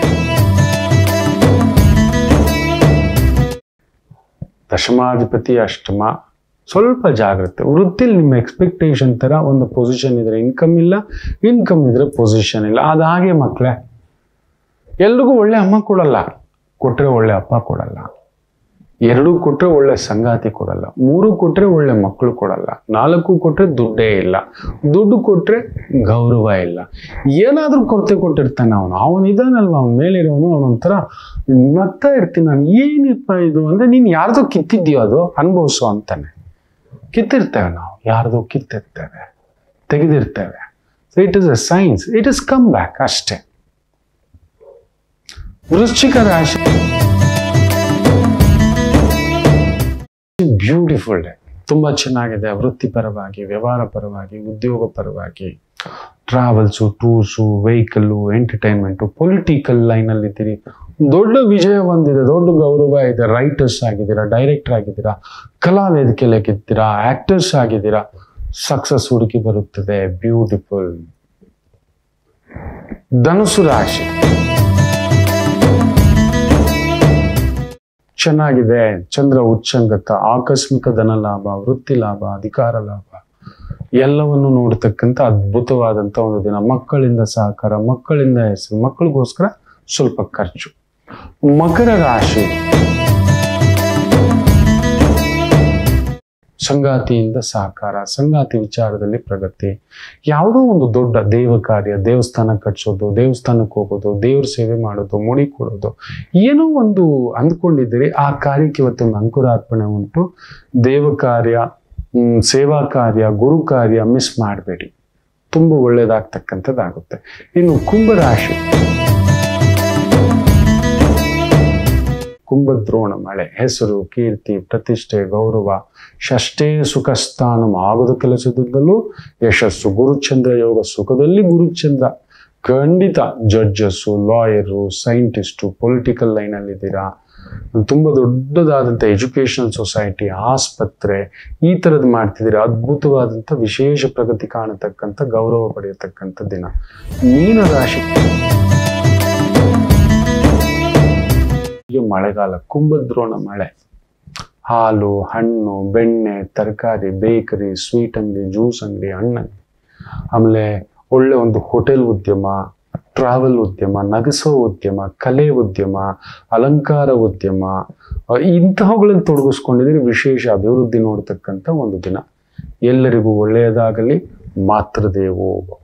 ದಶಮಾಧಿಪತಿ ಅಷ್ಟಮ ಸ್ವಲ್ಪ ಜಾಗ್ರತೆ ವೃತ್ತಿಲಿ ನಿಮ್ಮ ಎಕ್ಸ್ಪೆಕ್ಟೇಷನ್ ಥರ ಒಂದು ಪೊಸಿಷನ್ ಇದ್ರೆ ಇನ್ಕಮ್ ಇಲ್ಲ ಇನ್ಕಮ್ ಇದ್ರೆ ಪೊಸಿಷನ್ ಇಲ್ಲ ಅದು ಹಾಗೆ ಮಕ್ಕಳೇ ಎಲ್ರಿಗೂ ಒಳ್ಳೆ ಅಮ್ಮ ಕೊಡಲ್ಲ ಕೊಟ್ಟರೆ ಒಳ್ಳೆ ಅಪ್ಪ ಕೊಡಲ್ಲ ಎರಡು ಕೊಟ್ಟರೆ ಒಳ್ಳೆ ಸಂಗಾತಿ ಕೊಡಲ್ಲ ಮೂರು ಕೊಟ್ಟರೆ ಒಳ್ಳೆ ಮಕ್ಕಳು ಕೊಡಲ್ಲ ನಾಲ್ಕು ಕೊಟ್ಟರೆ ದುಡ್ಡೇ ಇಲ್ಲ ದುಡ್ಡು ಕೊಟ್ಟರೆ ಗೌರವ ಇಲ್ಲ ಏನಾದರೂ ಕೊರತೆ ಕೊಟ್ಟಿರ್ತಾನೆ ಅವನು ಅವನು ಇದಾನಲ್ವ ಅವನ ಮೇಲಿರೋನು ಅವನೊಂಥರ ನಗ್ತಾ ಇರ್ತೀನಿ ನಾನು ಏನಪ್ಪ ಇದು ಅಂದರೆ ನೀನು ಯಾರ್ದೋ ಕಿತ್ತಿದ್ಯೋ ಅದು ಅನುಭವಿಸು ಅಂತಾನೆ ಕಿತ್ತಿರ್ತೇವೆ ನಾವು ಯಾರ್ದೋ ಕಿತ್ತಿರ್ತೇವೆ ತೆಗೆದಿರ್ತೇವೆ so it is a science it is come back ಅಷ್ಟೇ ವೃಶ್ಚಿಕ ರಾಶಿ ಬ್ಯೂಟಿಫುಲ್ ಡೇ ತುಂಬ ಚೆನ್ನಾಗಿದೆ ವೃತ್ತಿಪರವಾಗಿ ವ್ಯವಹಾರ ಪರವಾಗಿ ಉದ್ಯೋಗ ಪರವಾಗಿ travels tours vehicle entertainment political ಲೈನಲ್ಲಿದ್ದೀರಿ ದೊಡ್ಡ ವಿಜಯ ಹೊಂದಿದೆ ದೊಡ್ಡ ಗೌರವ ಇದೆ ರೈಟರ್ಸ್ ಆಗಿದ್ದೀರಾ ಡೈರೆಕ್ಟರ್ ಆಗಿದ್ದೀರಾ ಕಲಾ ವೇದಿಕೆಯಲ್ಲಿದ್ದೀರಾ ಆಕ್ಟರ್ಸ್ ಆಗಿದ್ದೀರಾ ಸಕ್ಸಸ್ ಹುಡುಕಿ ಬರುತ್ತದೆ ಬ್ಯೂಟಿಫುಲ್ ಧನುಸು ರಾಶಿ ಚೆನ್ನಾಗಿದೆ ಚಂದ್ರ ಉಚ್ಚಂಗತ ಆಕಸ್ಮಿಕ ಧನ ಲಾಭ ವೃತ್ತಿ ಲಾಭ ಅಧಿಕಾರ ಲಾಭ ಎಲ್ಲವನ್ನು ನೋಡ್ತಕ್ಕಂಥ ಅದ್ಭುತವಾದಂಥ ಒಂದು ದಿನ ಮಕ್ಕಳಿಂದ ಸಹಕಾರ ಮಕ್ಕಳಿಂದ ಹೆಸರು ಮಕ್ಕಳಿಗೋಸ್ಕರ ಸ್ವಲ್ಪ ಖರ್ಚು ಮಕರ ರಾಶಿ ಸಂಗಾತಿಯಿಂದ ಸಹಕಾರ ಸಂಗಾತಿ ವಿಚಾರದಲ್ಲಿ ಪ್ರಗತಿ ಯಾವುದೋ ಒಂದು ದೊಡ್ಡ ದೇವ ಕಾರ್ಯ ದೇವಸ್ಥಾನ ಕಟ್ಸೋದು ದೇವಸ್ಥಾನಕ್ಕೆ ಹೋಗೋದು ದೇವ್ರ ಸೇವೆ ಮಾಡೋದು ಮುಡಿ ಕೊಡೋದು ಏನೋ ಒಂದು ಅಂದ್ಕೊಂಡಿದ್ದೀರಿ ಆ ಕಾರ್ಯಕ್ಕೆ ಇವತ್ತೊಂದು ಅಂಕುರಾರ್ಪಣೆ ಉಂಟು ದೇವ ಕಾರ್ಯ ಹ್ಮ್, ಸೇವಾ ಕಾರ್ಯ ಗುರು ಕಾರ್ಯ ಮಿಸ್ ಮಾಡಬೇಡಿ ತುಂಬ ಒಳ್ಳೇದಾಗ್ತಕ್ಕಂಥದ್ದಾಗುತ್ತೆ ಇನ್ನು ಕುಂಭರಾಶಿ ಕುಂಭದ್ರೋಣ ಮಳೆ ಹೆಸರು ಕೀರ್ತಿ ಪ್ರತಿಷ್ಠೆ ಗೌರವ ಷಷ್ಟೇ ಸುಖ ಸ್ಥಾನ ಆಗದ ಕೆಲಸದಿಂದಲೂ ಯಶಸ್ಸು ಗುರುಚಂದ್ರ ಯೋಗ ಸುಖದಲ್ಲಿ ಗುರುಚಂದ್ರ ಖಂಡಿತ ಜಡ್ಜಸ್ಸು ಲಾಯರು ಸೈಂಟಿಸ್ಟು ಪೊಲಿಟಿಕಲ್ ಲೈನಲ್ಲಿದ್ದೀರಾ ತುಂಬ ದೊಡ್ಡದಾದಂಥ ಎಜುಕೇಷನಲ್ ಸೊಸೈಟಿ ಆಸ್ಪತ್ರೆ ಈ ಥರದ್ದು ಮಾಡ್ತಿದ್ದೀರಾ ಅದ್ಭುತವಾದಂಥ ವಿಶೇಷ ಪ್ರಗತಿ ಕಾಣತಕ್ಕಂಥ ಗೌರವ ಪಡೆಯತಕ್ಕಂಥ ದಿನ ಮೀನರಾಶಿ ಈಗ ಮಳೆಗಾಲ ಕುಂಭದ್ರೋಣ ಮಳೆ ಹಾಲು ಹಣ್ಣು ಬೆಣ್ಣೆ ತರಕಾರಿ ಬೇಕರಿ ಸ್ವೀಟ್ ಅಂಗಡಿ ಜ್ಯೂಸ್ ಅಂಗಡಿ ಹಣ್ಣಂಗಡಿ ಆಮೇಲೆ ಒಳ್ಳೆ ಒಂದು ಹೋಟೆಲ್ ಉದ್ಯಮ ಟ್ರಾವೆಲ್ ಉದ್ಯಮ ನಗಸೋ ಉದ್ಯಮ ಕಲೆ ಉದ್ಯಮ ಅಲಂಕಾರ ಉದ್ಯಮ ಅ, ಇಂತಹವುಗಳಲ್ಲಿ ತೊಡಗಿಸ್ಕೊಂಡಿದ್ರೆ ವಿಶೇಷ ಅಭಿವೃದ್ಧಿ ನೋಡ್ತಕ್ಕಂಥ ಒಂದು ದಿನ ಎಲ್ಲರಿಗೂ ಒಳ್ಳೆಯದಾಗಲಿ ಮಾತೃದೇವೋ ಭವ.